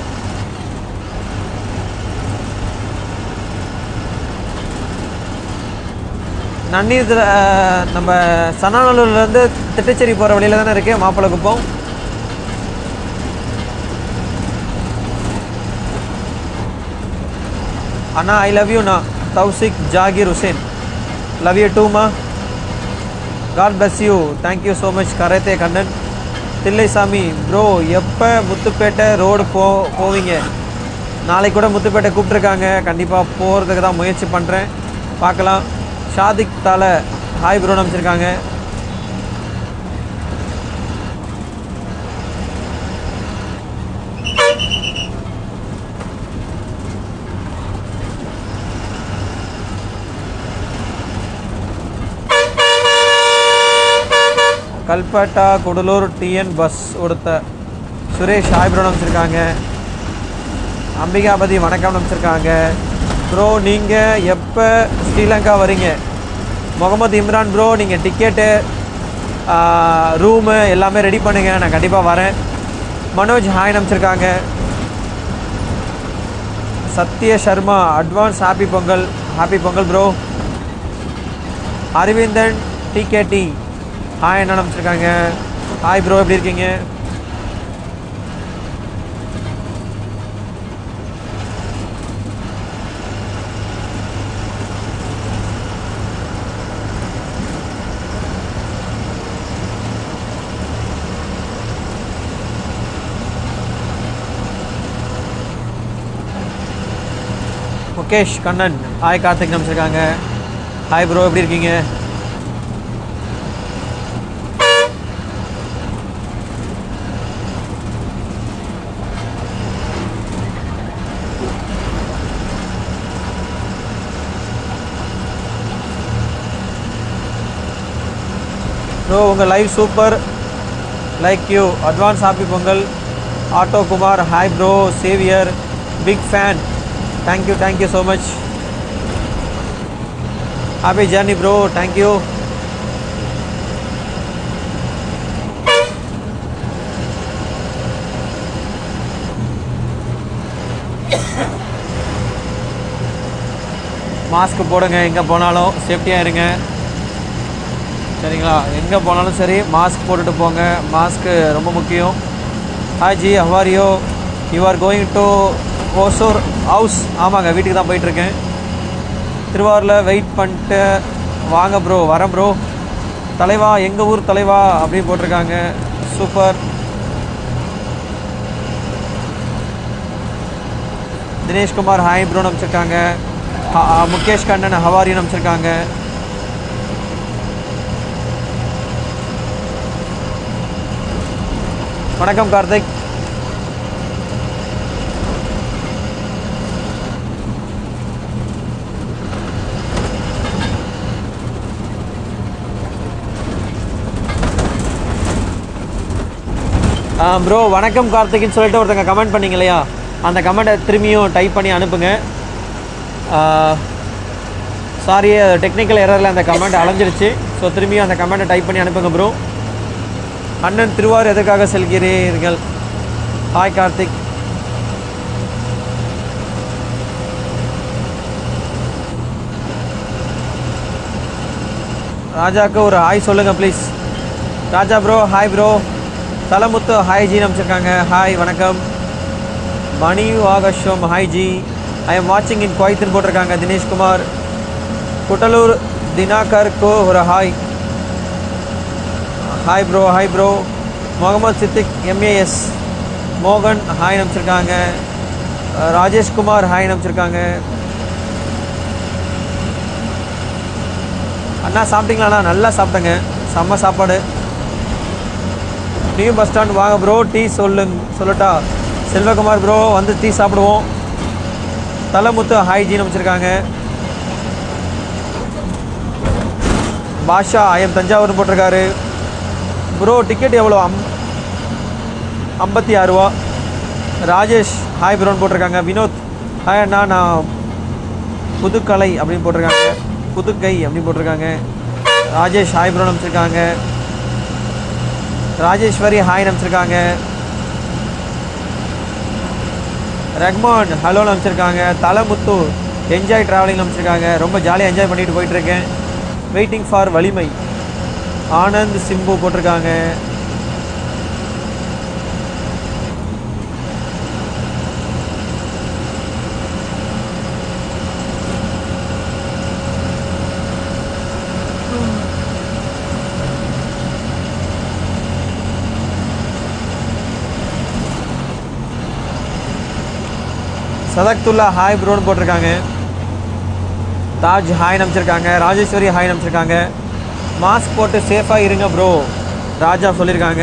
Speaker 1: நன்னீர் அஹ், நம்ம சனாநல்லூர்லேருந்து திட்டச்சேரி போகிற வழியில் தானே இருக்குது மாப்பிள்ளை குப்பம் அண்ணா ஐ லவ் யூ நான் தௌசிக் ஜாகிர் ஹுசேன் லவ் யூ டூமா God bless you thank you so much karate Kannan Thillaisamy bro எப்போ முத்துப்பேட்டை ரோடு போ போவீங்க நாளைக்கு கூட முத்துப்பேட்டை கூப்பிட்ருக்காங்க கண்டிப்பாக போகிறதுக்கு தான் முயற்சி பண்ணுறேன் பார்க்கலாம் ஷாதிக் தலை ஹாய் ப்ரோ அமைச்சிருக்காங்க கல்பட்டா குடலூர் டிஎன் பஸ் கொடுத்த சுரேஷ் ஹாய் ப்ரோ அமைச்சிருக்காங்க அம்பிகாபதி வணக்கம் அமைச்சிருக்காங்க ப்ரோ நீங்கள் எப்போ ஸ்ரீலங்கா வரீங்க முகமது இம்ரான் ப்ரோ நீங்கள் டிக்கெட்டு ரூமு எல்லாமே ரெடி பண்ணுங்க நான் கண்டிப்பாக வரேன் மனோஜ் ஹாய் அமைச்சிருக்காங்க Sathya Sharma advance happy Pongal happy Pongal bro Aravindan TKD hi என்ன அமைச்சிருக்காங்க ஹாய் ப்ரோ எப்படி இருக்கீங்க முகேஷ் கண்ணன் ஹாய் கார்த்திக் அமைச்சிருக்காங்க ஹாய் ப்ரோ எப்படி இருக்கீங்க ப்ரோ உங்கள் live super like you advance happy Pongal auto Kumar hi bro Xavier big fan thank you thank you so much happy journey bro thank you mask போடுங்க எங்கே போனாலும் சேஃப்டியாக இருங்க சரிங்களா எங்கே போனாலும் சரி மாஸ்க் போட்டுட்டு போங்க மாஸ்க்கு ரொம்ப முக்கியம் hi ji how are you you are going to Hosur house ஆமாங்க வீட்டுக்கு தான் போயிட்டுருக்கேன் திருவாரூரில் வெயிட் பண்ணிட்டு வாங்க ப்ரோ வரேன் ப்ரோ தலைவா எங்கள் ஊர் தலைவா அப்படின்னு போட்டிருக்காங்க சூப்பர் தினேஷ்குமார் ஹாய் ப்ரோ அனுப்பிச்சிருக்காங்க ஹ- ஆ, முகேஷ் கண்ணன் ஹவாரின்னு அனுப்பிச்சிருக்காங்க வணக்கம் கார்த்திக் ப்ரோ வணக்கம் கார்த்திக்னு சொல்லிட்டு ஒருத்தங்க கமெண்ட் பண்ணீங்க இல்லையா அந்த கமெண்ட்டை திரும்பியும் டைப் பண்ணி அனுப்புங்க சாரி டெக்னிக்கல் எரரில் அந்த கமெண்ட் அலைஞ்சிருச்சு ஸோ திரும்பியும் அந்த கமெண்ட்டை டைப் பண்ணி அனுப்புங்க ப்ரோ அண்ணன் திருவாரூர் எதற்காக செல்கிறீர்கள் ஹாய் கார்த்திக் ராஜாக்கு ஒரு ஹாய் சொல்லுங்கள் please Raja bro hi bro Thalamuthu hi ji அனுப்பிச்சிருக்காங்க ஹாய் வணக்கம் Mani Aakasham hi ji I am வாட்சிங் இன் குவைத்துன்னு போட்டிருக்காங்க தினேஷ்குமார் குட்டலூர் தினாகருக்கு ஒரு hi hi bro hi bro Mohammed Siddique M A S மோகன் ஹாய் அனுப்பிச்சிருக்காங்க அஹ் ராஜேஷ்குமார் ஹாய் அனுப்பிச்சிருக்காங்க அண்ணா சாப்பிட்டீங்களாண்ணா நல்லா சாப்பிட்டேங்க செம்ம சாப்பாடு நியூ பஸ் ஸ்டாண்ட் வாங்க ப்ரோ டீ சொல்லுங்க சொல்லட்டா செல்வகுமார் ப்ரோ வந்து டீ சாப்பிடுவோம் தலைமுத்து ஹாய் ஜீன் அமைச்சிருக்காங்க பாஷா ஐஎம் தஞ்சாவூர் போட்டிருக்காரு ப்ரோ டிக்கெட் எவ்வளோ அம் ஐம்பத்தி ஆறு ரூபா ராஜேஷ் ஹாய் ப்ரோன்னு போட்டிருக்காங்க வினோத் ஹாய் அண்ணா நான் புதுக்கலை அப்படின்னு போட்டிருக்காங்க புதுக்கை அப்படின்னு போட்டிருக்காங்க ராஜேஷ் ஹாய் ப்ரோன்னு அமைச்சிருக்காங்க ராஜேஸ்வரி ஹாய் அமைச்சிருக்காங்க ரஹ்மான் ஹலோன்னு அமைச்சிருக்காங்க தலைமுத்து என்ஜாய் ட்ராவலிங் அமைச்சிருக்காங்க ரொம்ப ஜாலியாக என்ஜாய் பண்ணிட்டு போயிட்டு இருக்கேன் வெயிட்டிங் ஃபார் வலிமை ஆனந்த் சிம்பு போட்டிருக்காங்க சதக்துல்லா ஹாய் ப்ரோன்னு போட்டிருக்காங்க தாஜ் ஹாய் நம்பிச்சிருக்காங்க ராஜேஸ்வரி ஹாய் நம்பிச்சிருக்காங்க மாஸ்க் போட்டு சேஃபாக இருங்க ப்ரோ ராஜா சொல்லியிருக்காங்க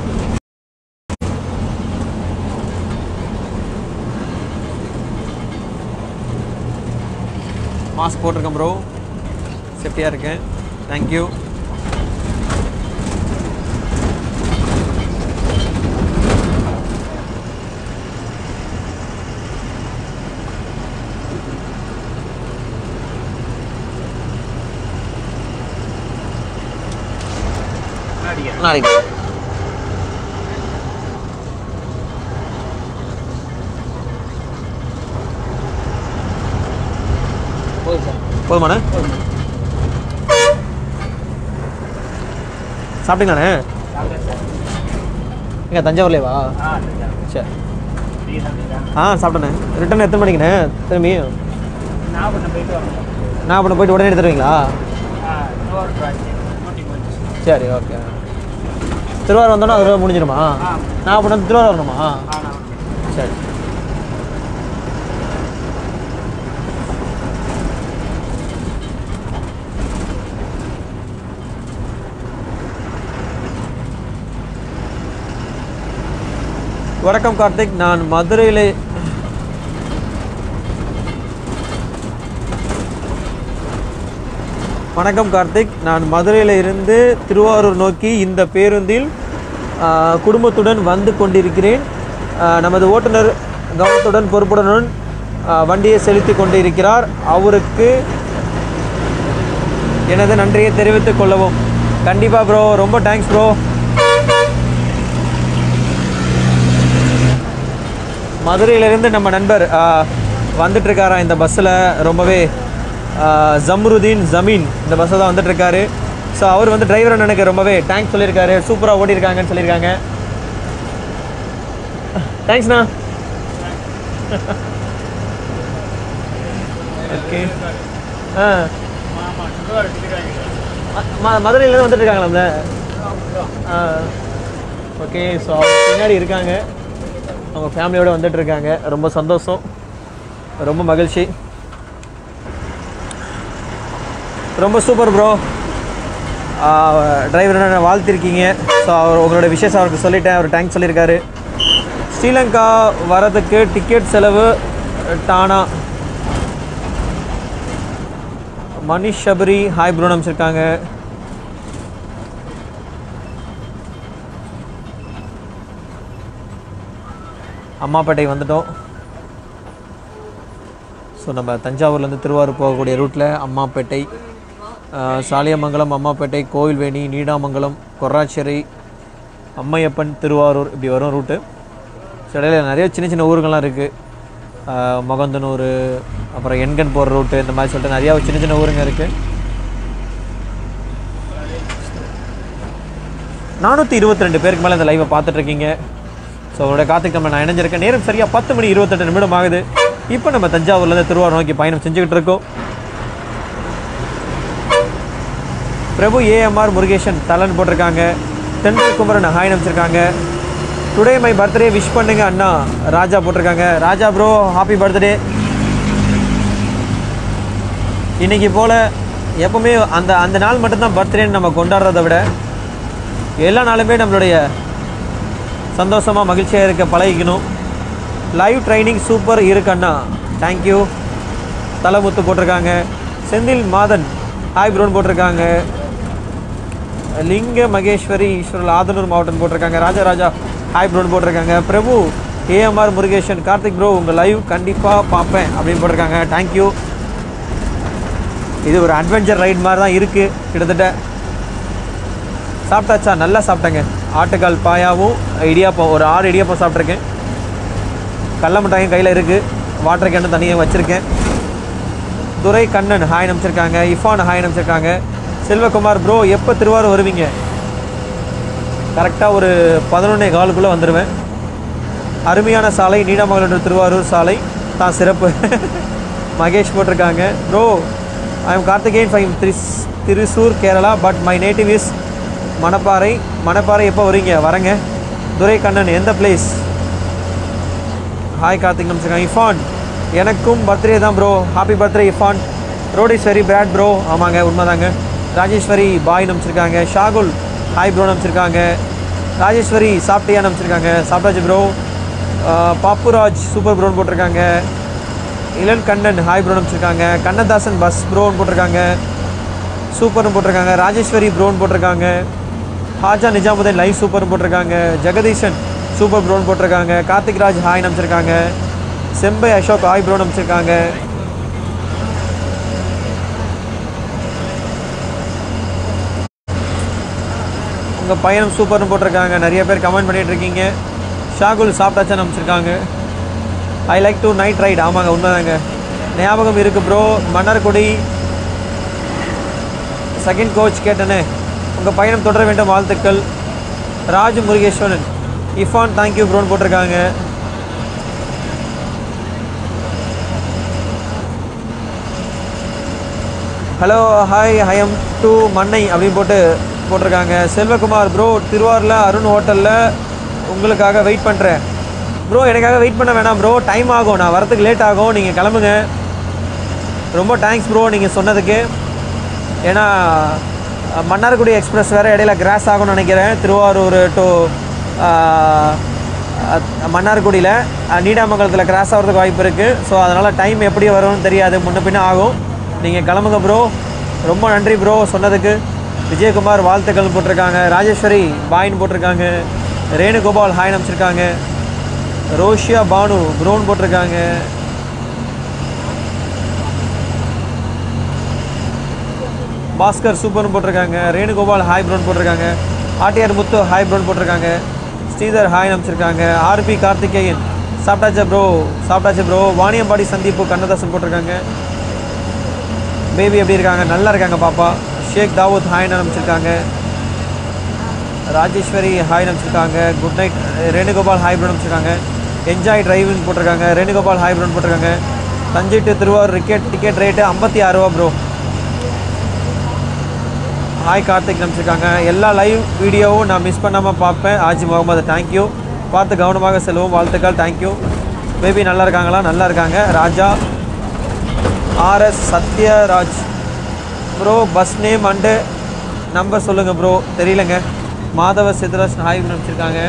Speaker 1: மாஸ்க் போட்டிருக்கேன் ப்ரோ சேஃப்டியாக இருக்கேன் தேங்க்யூ நாளைக்கு போதுமாண்ணே சாப்பிட்டீங்களாண்ணே எங்க தஞ்சாவூர்லேவா சரி ஆ சாப்பிட்டேண்ணே ரிட்டர்ன் எத்தனை மணிக்குண்ணே திரும்பி நாகப்பட்டினம் போயிட்டு உடனே எடுத்துருவீங்களா சரி ஓகே திருவாரூர் வந்தோன்னா அது முடிஞ்சிடுமா நாகப்பட்டினம் திருவாரூர் வரணுமா சரி வணக்கம் கார்த்திக் நான் மதுரையில் வணக்கம் கார்த்திக் நான் மதுரையில் இருந்து திருவாரூர் நோக்கி இந்த பேருந்தில் ஆ, குடும்பத்துடன் வந்து கொண்டிருக்கிறேன் ஆ, நமது ஓட்டுநர் கவனத்துடன் பொறுப்புடனுடன் ஆ, வண்டியை செலுத்தி கொண்டிருக்கிறார் அவருக்கு எனது நன்றியை தெரிவித்துக் கொள்ளவும் கண்டிப்பாக ப்ரோ ரொம்ப தேங்க்ஸ் ப்ரோ மதுரையிலிருந்து நம்ம நண்பர் ஆ, வந்துட்டு இருக்காராம் இந்த பஸ்ஸில் ரொம்பவே ஆ, ஜம்ருதீன் ஜமீன் இந்த பஸ்ஸில் தான் வந்துட்டு இருக்காரு ஸோ அவர் வந்து டிரைவர் அண்ணனுக்கு ரொம்பவே தேங்க்ஸ் சொல்லியிருக்காரு சூப்பராக ஓட்டியிருக்காங்கன்னு சொல்லியிருக்காங்க தேங்க்ஸ்ண்ணா ஓகே ஆ ம- மதுரையிலேருந்து வந்துட்டு இருக்காங்களா இந்த ஆ ஓகே ஸோ பின்னாடி இருக்காங்க அவங்க ஃபேமிலியோட வந்துட்டு இருக்காங்க ரொம்ப சந்தோஷம் ரொம்ப மகிழ்ச்சி ரொம்ப சூப்பர் ப்ரோ டிரைவர் என்ன வாழ்த்திருக்கீங்க ஸோ அவர் உங்களோட விஷயம் அவருக்கு சொல்லிட்டேன் அவர் தேங்க்ஸ் சொல்லியிருக்காரு ஸ்ரீலங்கா வரதுக்கு டிக்கெட் செலவு டானா மணிஷ் சபரி ஹாய் ப்ரோ அமைச்சிருக்காங்க அம்மாப்பேட்டை வந்துட்டோம் ஸோ நம்ம தஞ்சாவூர்லேருந்து திருவாரூர் போகக்கூடிய ரூட்டில் அம்மாப்பேட்டை ஆஹ், சாலியமங்கலம் அம்மாப்பேட்டை கோவில்வேணி நீடாமங்கலம் கொர்ராச்சேரி அம்மையப்பன் திருவாரூர் இப்படி வரும் ரூட்டு ஸோ இடையில நிறைய சின்ன சின்ன ஊருங்கள்லாம் இருக்குது மொகந்தனூர் அப்புறம் எண்கண் போகிற ரூட்டு இந்த மாதிரி சொல்லிட்டு நிறையா சின்ன சின்ன ஊருங்க இருக்குது நானூற்றி இருபத்தி ரெண்டு பேருக்கு மேலே இந்த லைவை பார்த்துட்டு இருக்கீங்க ஸோ அவரோட காத்துக்கு நம்ம நான் இணைஞ்சிருக்கேன் நேரம் சரியாக பத்து மணி இருபத்தெட்டு நிமிடம் ஆகுது இப்போ நம்ம தஞ்சாவூர்லேருந்து திருவாரூர் நோக்கி பயணம் செஞ்சுக்கிட்டு இருக்கோம் பிரபு ஏஎம்ஆர் முருகேசன் தலன் போட்டிருக்காங்க தென்றல் குமரன் ஹாய் அமைச்சிருக்காங்க டுடே மை பர்த்டே விஷ் பண்ணுங்க அண்ணா ராஜா போட்டிருக்காங்க ராஜா ப்ரோ ஹாப்பி பர்த்டே இன்னைக்கு போல் எப்பவுமே அந்த அந்த நாள் மட்டும்தான் பர்த்டேன்னு நம்ம கொண்டாடுறதை விட எல்லா நாளுமே நம்மளுடைய சந்தோஷமாக மகிழ்ச்சியாக இருக்க பழகிக்கணும் லைவ் ட்ரைனிங் சூப்பர் இருக்கு அண்ணா தேங்க்யூ தலைமுத்து போட்டிருக்காங்க செந்தில் மாதன் ஹாய் ப்ரோன் போட்டிருக்காங்க லிங்க மகேஸ்வரி ஈஸ்வரல் ஆதனூர் மாவட்டம் போட்டிருக்காங்க ராஜாராஜா ஹாய் ப்ரோன் போட்டிருக்காங்க பிரபு ஏஎம்ஆர் முருகேசன் கார்த்திக் ப்ரோ உங்கள் லைவ் கண்டிப்பாக பார்ப்பேன் அப்படின்னு போட்டிருக்காங்க தேங்க்யூ இது ஒரு அட்வென்ச்சர் ரைட் மாதிரி தான் இருக்குது கிட்டத்தட்ட சாப்பிட்டாச்சா நல்லா சாப்பிட்டேங்க ஆட்டுக்கால் பாயாவும் இடியாப்பம் ஒரு ஆறு இடியாப்பம் சாப்பிட்ருக்கேன் கடல மிட்டாயும் கையில் இருக்குது வாட்டர் கேனும் தனியாக வச்சுருக்கேன் துரை கண்ணன் ஹாய் அனுப்பிச்சிருக்காங்க இஃபான் ஹாய் அனுப்பிச்சிருக்காங்க செல்வகுமார் ப்ரோ எப்போ திருவாரூர் வருவீங்க கரெக்டாக ஒரு பதினொன்னே காலுக்குள்ளே வந்துடுவேன் அருமையான சாலை நீடாமங்கலம் திருவாரூர் சாலை தான் சிறப்பு மகேஷ் போட்டிருக்காங்க bro I am Karthikeyan from திரிஸ் Thrissur Kerala but my native is Manapparai Manapparai எப்போ வரீங்க வரேங்க துரை கண்ணன் எந்த பிளேஸ் ஹாய் கார்த்திக் நம்பிச்சிருக்காங்க இஃபான் எனக்கும் பர்த்டே தான் ப்ரோ ஹாப்பி பர்த்டே இஃபான் ரோடீஸ்வரி பிராட் ப்ரோ ஆமாங்க உண்மைதாங்க ராஜேஸ்வரி பாய் நம்பிச்சிருக்காங்க ஷாகுல் ஹாய் ப்ரோ நம்பிச்சிருக்காங்க ராஜேஸ்வரி சாப்பிட்டியா நம்பிச்சிருக்காங்க சாப்பிட்டாச்சு ப்ரோ பாப்புராஜ் சூப்பர் ப்ரோன்னு போட்டிருக்காங்க இளன் கண்ணன் ஹாய் ப்ரோ நம்பிச்சிருக்காங்க கண்ணதாசன் பஸ் ப்ரோன்னு போட்டிருக்காங்க சூப்பர்னு போட்டிருக்காங்க ராஜேஸ்வரி ப்ரோன்னு போட்டிருக்காங்க ஹாஜா நிஜாமுதீன் லைவ் சூப்பர்னு போட்டிருக்காங்க ஜெகதீஷன் சூப்பர் ப்ரோன்னு போட்டிருக்காங்க கார்த்திக் ராஜ் ஹாய் நம்பிச்சிருக்காங்க செம்பை அசோக் ஹாய் ப்ரோ நம்பிச்சிருக்காங்க உங்கள் பயணம் சூப்பர்னு போட்டிருக்காங்க நிறைய பேர் கமெண்ட் பண்ணிட்டு இருக்கீங்க ஷாகுல் சாப்பிட்டாச்சா நம்பிச்சிருக்காங்க I like to night ride ஆமாங்க உண்மைதாங்க ஞாபகம் இருக்குது ப்ரோ மன்னார்குடி செகண்ட் கோச் கேட்டனே உங்கள் பயணம் தொடர வேண்டும் வாழ்த்துக்கள் ராஜ் முருகேஸ்வரன் இஃபான் தேங்க்யூ ப்ரோன்னு போட்டிருக்காங்க hello hi I'm to Mannai அப்படின்னு போட்டு போட்டிருக்காங்க செல்வகுமார் ப்ரோ திருவாரூரில் அருண் ஹோட்டலில் உங்களுக்காக வெயிட் பண்ணுறேன் ப்ரோ எனக்காக வெயிட் பண்ண வேணாம் ப்ரோ டைம் ஆகும் நான் வரதுக்கு லேட் ஆகும் நீங்கள் கிளம்புங்க ரொம்ப தேங்க்ஸ் ப்ரோ நீங்கள் சொன்னதுக்கு ஏன்னா அஹ், மன்னார்குடி எக்ஸ்பிரஸ் வேறு இடையில கிராஸ் ஆகும்னு நினைக்கிறேன் திருவாரூர் டு மன்னார்குடியில் அஹ், நீடாமங்கலத்தில் கிராஸ் ஆகிறதுக்கு வாய்ப்பு இருக்குது ஸோ அதனால் டைம் எப்படி வரும்னு தெரியாது முன்ன பின்ன ஆகும் நீங்கள் கிளம்புங்க ப்ரோ ரொம்ப நன்றி ப்ரோ சொன்னதுக்கு விஜயகுமார் வாழ்த்துக்கள் போட்டிருக்காங்க ராஜேஸ்வரி பாயின்னு போட்டிருக்காங்க ரேணுகோபால் ஹாய் அமைச்சிருக்காங்க ரோஷியா பானு ப்ரோன் போட்டிருக்காங்க பாஸ்கர் சூப்பர்னு போட்டிருக்காங்க ரேணுகோபால் ஹாய் ப்ரோன் போட்டிருக்காங்க ஆர்டிஆர் முத்து ஹாய் ப்ரோன் போட்டிருக்காங்க ஸ்ரீதர் ஹாய் அமைச்சிருக்காங்க ஆர்பி கார்த்திகேயன் சாப்பிட்டாச்சா ப்ரோ சாப்பிட்டாச்சு ப்ரோ வாணியம்பாடி சந்தீப்பு கண்ணதாசன் போட்டிருக்காங்க பேபி எப்படி இருக்காங்க நல்லா இருக்காங்க பாப்பா ஷேக் தாவூத் ஹாய் அனுப்பிச்சிருக்காங்க ராஜேஸ்வரி ஹாய் அனுப்பிச்சிருக்காங்க குட் நைட் ரேணுகோபால் ஹாய் ப்ரோன் அனுப்பிச்சிருக்காங்க என்ஜாய் டிரைவிங் போட்டிருக்காங்க ரேணுகோபால் ஹாய் ப்ரோன் போட்டிருக்காங்க Thanjai to Thiruvarur ticket ticket rate ஐம்பத்தி ஆறு ரூபா ப்ரோ ஹாய் கார்த்திக் அனுப்பிச்சிருக்காங்க எல்லா லைவ் வீடியோவும் நான் மிஸ் பண்ணாமல் பார்ப்பேன் ஆஜி முகமது தேங்க்யூ பார்த்து கவனமாக செல்வோம் வாழ்த்துக்கள் தேங்க்யூ பேபி நல்லா இருக்காங்களா நல்லா இருக்காங்க Raja RS Sathyaraj bro bus name and number சொல்லுங்கள் ப்ரோ தெரியலங்க மாதவ சித்ராஜ் ஹாய் அனுப்பிச்சிருக்காங்க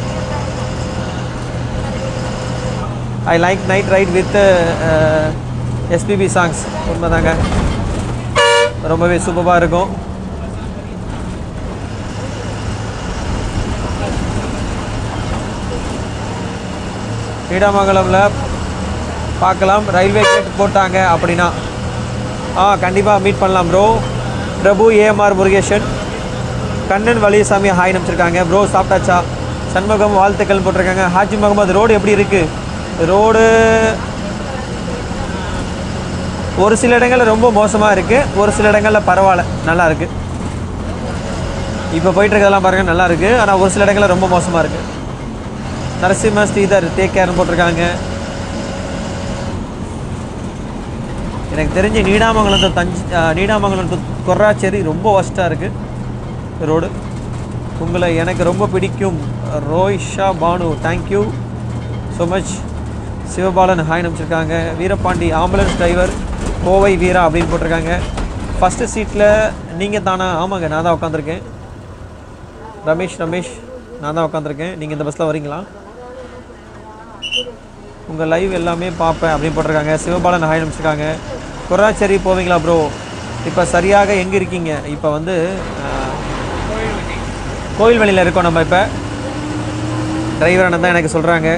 Speaker 1: I like night ride with SPB songs உண்மைதாங்க ரொம்பவே சூப்பராக இருக்கும் நீடாமங்கலமில் பார்க்கலாம் ரயில்வே கேட் போட்டாங்க அப்படின்னா ஆ கண்டிப்பாக மீட் பண்ணலாம் bro Prabhu AMR Murugesan Kannan Valiyasamy hi நம்பிச்சிருக்காங்க ப்ரோ சாப்பிட்டாச்சா சண்முகம் வாழ்த்துக்கள் போட்டிருக்காங்க ஹாஜி முகமது ரோடு எப்படி இருக்குது ரோடு ஒரு சில இடங்களில் ரொம்ப மோசமாக இருக்குது ஒரு சில இடங்களில் பரவாயில்ல நல்லா இருக்குது இப்போ போயிட்டு இருக்கிறதெல்லாம் பாருங்கள் நல்லா இருக்குது ஆனால் ஒரு சில இடங்களில் ரொம்ப மோசமாக இருக்குது நரசிம்ம ஸ்ரீதர் டேக் கேர்னு போட்டிருக்காங்க எனக்கு தெரிஞ்சு Needamangalam to Thanjai ah, Needamangalam to கொர்ராச்சேரி ரொம்ப ஒஸ்ட்டாக இருக்குது ரோடு உங்களை எனக்கு ரொம்ப பிடிக்கும் Roysha Banu thank you so much Sivabalan hi நம்பிச்சிருக்காங்க வீரபாண்டி ஆம்புலன்ஸ் டிரைவர் கோவை வீரா அப்படின்னு போட்டிருக்காங்க ஃபஸ்ட்டு சீட்டில் நீங்கள் தானா ஆமாங்க நான் தான் உட்காந்துருக்கேன் ரமேஷ் ரமேஷ் நான் தான் உட்காந்துருக்கேன் நீங்கள் இந்த பஸ்ஸில் வரீங்களா உங்கள் லைவ் எல்லாமே பார்ப்பேன் அப்படின்னு போட்டிருக்காங்க சிவபாலன் ஹாய் அனுப்பிச்சிருக்காங்க கொராச்சேரி போவீங்களா ப்ரோ இப்போ சரியாக எங்கே இருக்கீங்க இப்போ வந்து அஹ், கோயில்வெளியில் இருக்கோம் நம்ம இப்போ டிரைவர் அண்ணன் தான் எனக்கு சொல்கிறாங்க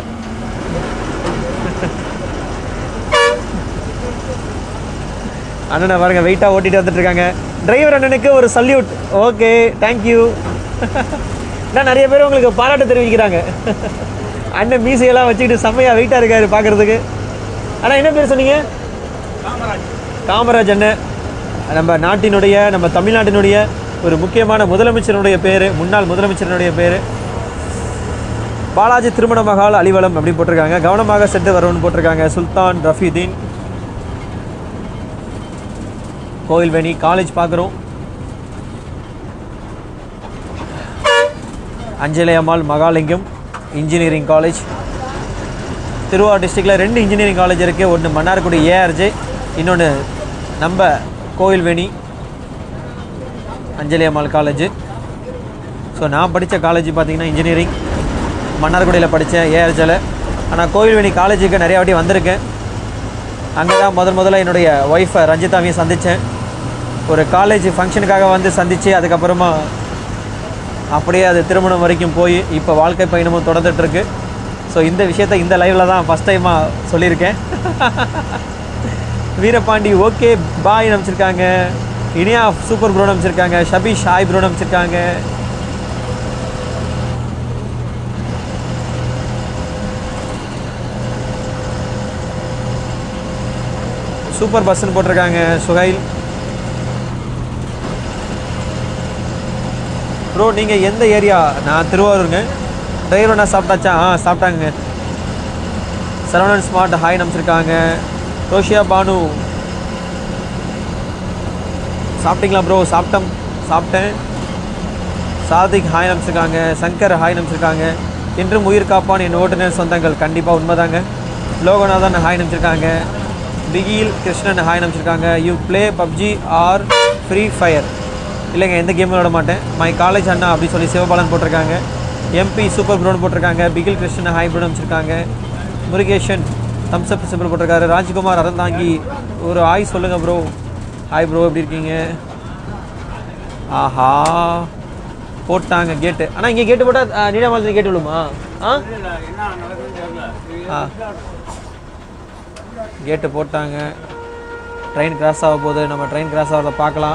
Speaker 1: அண்ணனை பாருங்க வெயிட்டாக ஓட்டிட்டு வந்துட்டு இருக்காங்க டிரைவர் அண்ணனுக்கு ஒரு சல்யூட் ஓகே தேங்க்யூ நான் நிறைய பேர் உங்களுக்கு பாராட்டு தெரிவிக்கிறாங்க அண்ணன் மீசையெல்லாம் வச்சுக்கிட்டு செம்மையாக வெயிட்டாக இருக்காரு பார்க்குறதுக்கு அண்ணா என்ன பேர் சொன்னீங்க காமராஜ் அண்ணன் நம்ம நாட்டினுடைய நம்ம தமிழ்நாட்டினுடைய ஒரு முக்கியமான முதலமைச்சருடைய பேர் முன்னாள் முதலமைச்சருடைய பேர் பாலாஜி திருமண மகால் அலிவலம் அப்படி போட்டிருக்காங்க கவனமாக சென்று வரணும்னு போட்டிருக்காங்க சுல்தான் ரஃபீதீன் கோயில்வேணி காலேஜ் பார்க்குறோம் அஞ்சலி அம்மாள் மகாலிங்கம் இன்ஜினியரிங் காலேஜ் திருவாரூர் டிஸ்ட்ரிக்டில் ரெண்டு இன்ஜினியரிங் காலேஜ் இருக்குது ஒன்று மன்னார்குடி ஏஆர்ஜே இன்னொன்று நம்ம கோயில்வேணி அஞ்சலி அம்மாள் காலேஜ் ஸோ நான் படித்த காலேஜ் பார்த்தீங்கன்னா இன்ஜினியரிங் மன்னார்குடியில் படித்தேன் ஏஆர்ஜில் ஆனால் கோயில்வேணி காலேஜுக்கு நிறைய வாட்டி வந்திருக்கேன் அங்கே தான் முதல் முதல்ல என்னுடைய ஒய்ஃபை ரஞ்சிதாவையும் சந்தித்தேன் ஒரு காலேஜ் ஃபங்க்ஷனுக்காக வந்து சந்தித்து அதுக்கப்புறமா அப்படியே அது திருமணம் வரைக்கும் போய் இப்போ வாழ்க்கை பயணமும் தொடர்ந்துட்டு இருக்கு ஸோ இந்த விஷயத்த இந்த லைவில் தான் ஃபஸ்ட் டைமாக சொல்லியிருக்கேன் வீரபாண்டி ஓகே பாய் அனுப்பிச்சிருக்காங்க இனியா சூப்பர் ப்ரோ அனுப்பிச்சிருக்காங்க ஷபீஷ் ஹாய் ப்ரோ அனுப்பிச்சிருக்காங்க சூப்பர் பஸ்ஸுன்னு போட்டிருக்காங்க சுகைல் ப்ரோ நீங்கள் எந்த ஏரியா நான் திருவாரூருங்க டிரைவர் நான் சாப்பிட்டாச்சா ஆ சாப்பிட்டாங்க சரவணன் ஸ்மார்ட் ஹாய் நம்பிச்சிருக்காங்க ரோஷியா பானு சாப்பிட்டீங்களா ப்ரோ சாப்பிட்டோம் சாப்பிட்டேன் சாதிக் ஹாய் நம்பிச்சிருக்காங்க சங்கர் ஹாய் நம்பிச்சிருக்காங்க இன்றும் உயிர் காப்பான் என் ஓட்டுநர் சொந்தங்கள் கண்டிப்பாக உண்மைதாங்க லோகநாதன் ஹாய் நம்பிச்சிருக்காங்க பிகில் கிருஷ்ணன் ஹாய் நம்பிச்சிருக்காங்க you play PUBG or free fire இல்லைங்க எந்த கேமும் விளாட மாட்டேன் மை காலேஜ் அண்ணா அப்படின்னு சொல்லி சிவபாலன் போட்டிருக்காங்க எம்பி சூப்பர் ப்ரோன் போட்டிருக்காங்க பிகில் கிருஷ்ணன் ஹாய் ப்ரோன் அமைச்சிருக்காங்க முருகேஷன் தம்ஸ்அப் சிம்பிள் போட்டிருக்காரு ராஜ்குமார் அறந்தாங்கி ஒரு ஆய் சொல்லுங்கள் ப்ரோ ஹாய் ப்ரோ எப்படி இருக்கீங்க ஆஹா போட்டாங்க கேட்டு ஆனால் இங்கே கேட்டு போட்டால் நீடாமலத்தில் கேட்டு விழுமா ஆ ஆ கேட்டு போட்டாங்க ட்ரெயின் கிராஸ் ஆக போகுது நம்ம ட்ரெயின் கிராஸ் ஆகிறத பார்க்கலாம்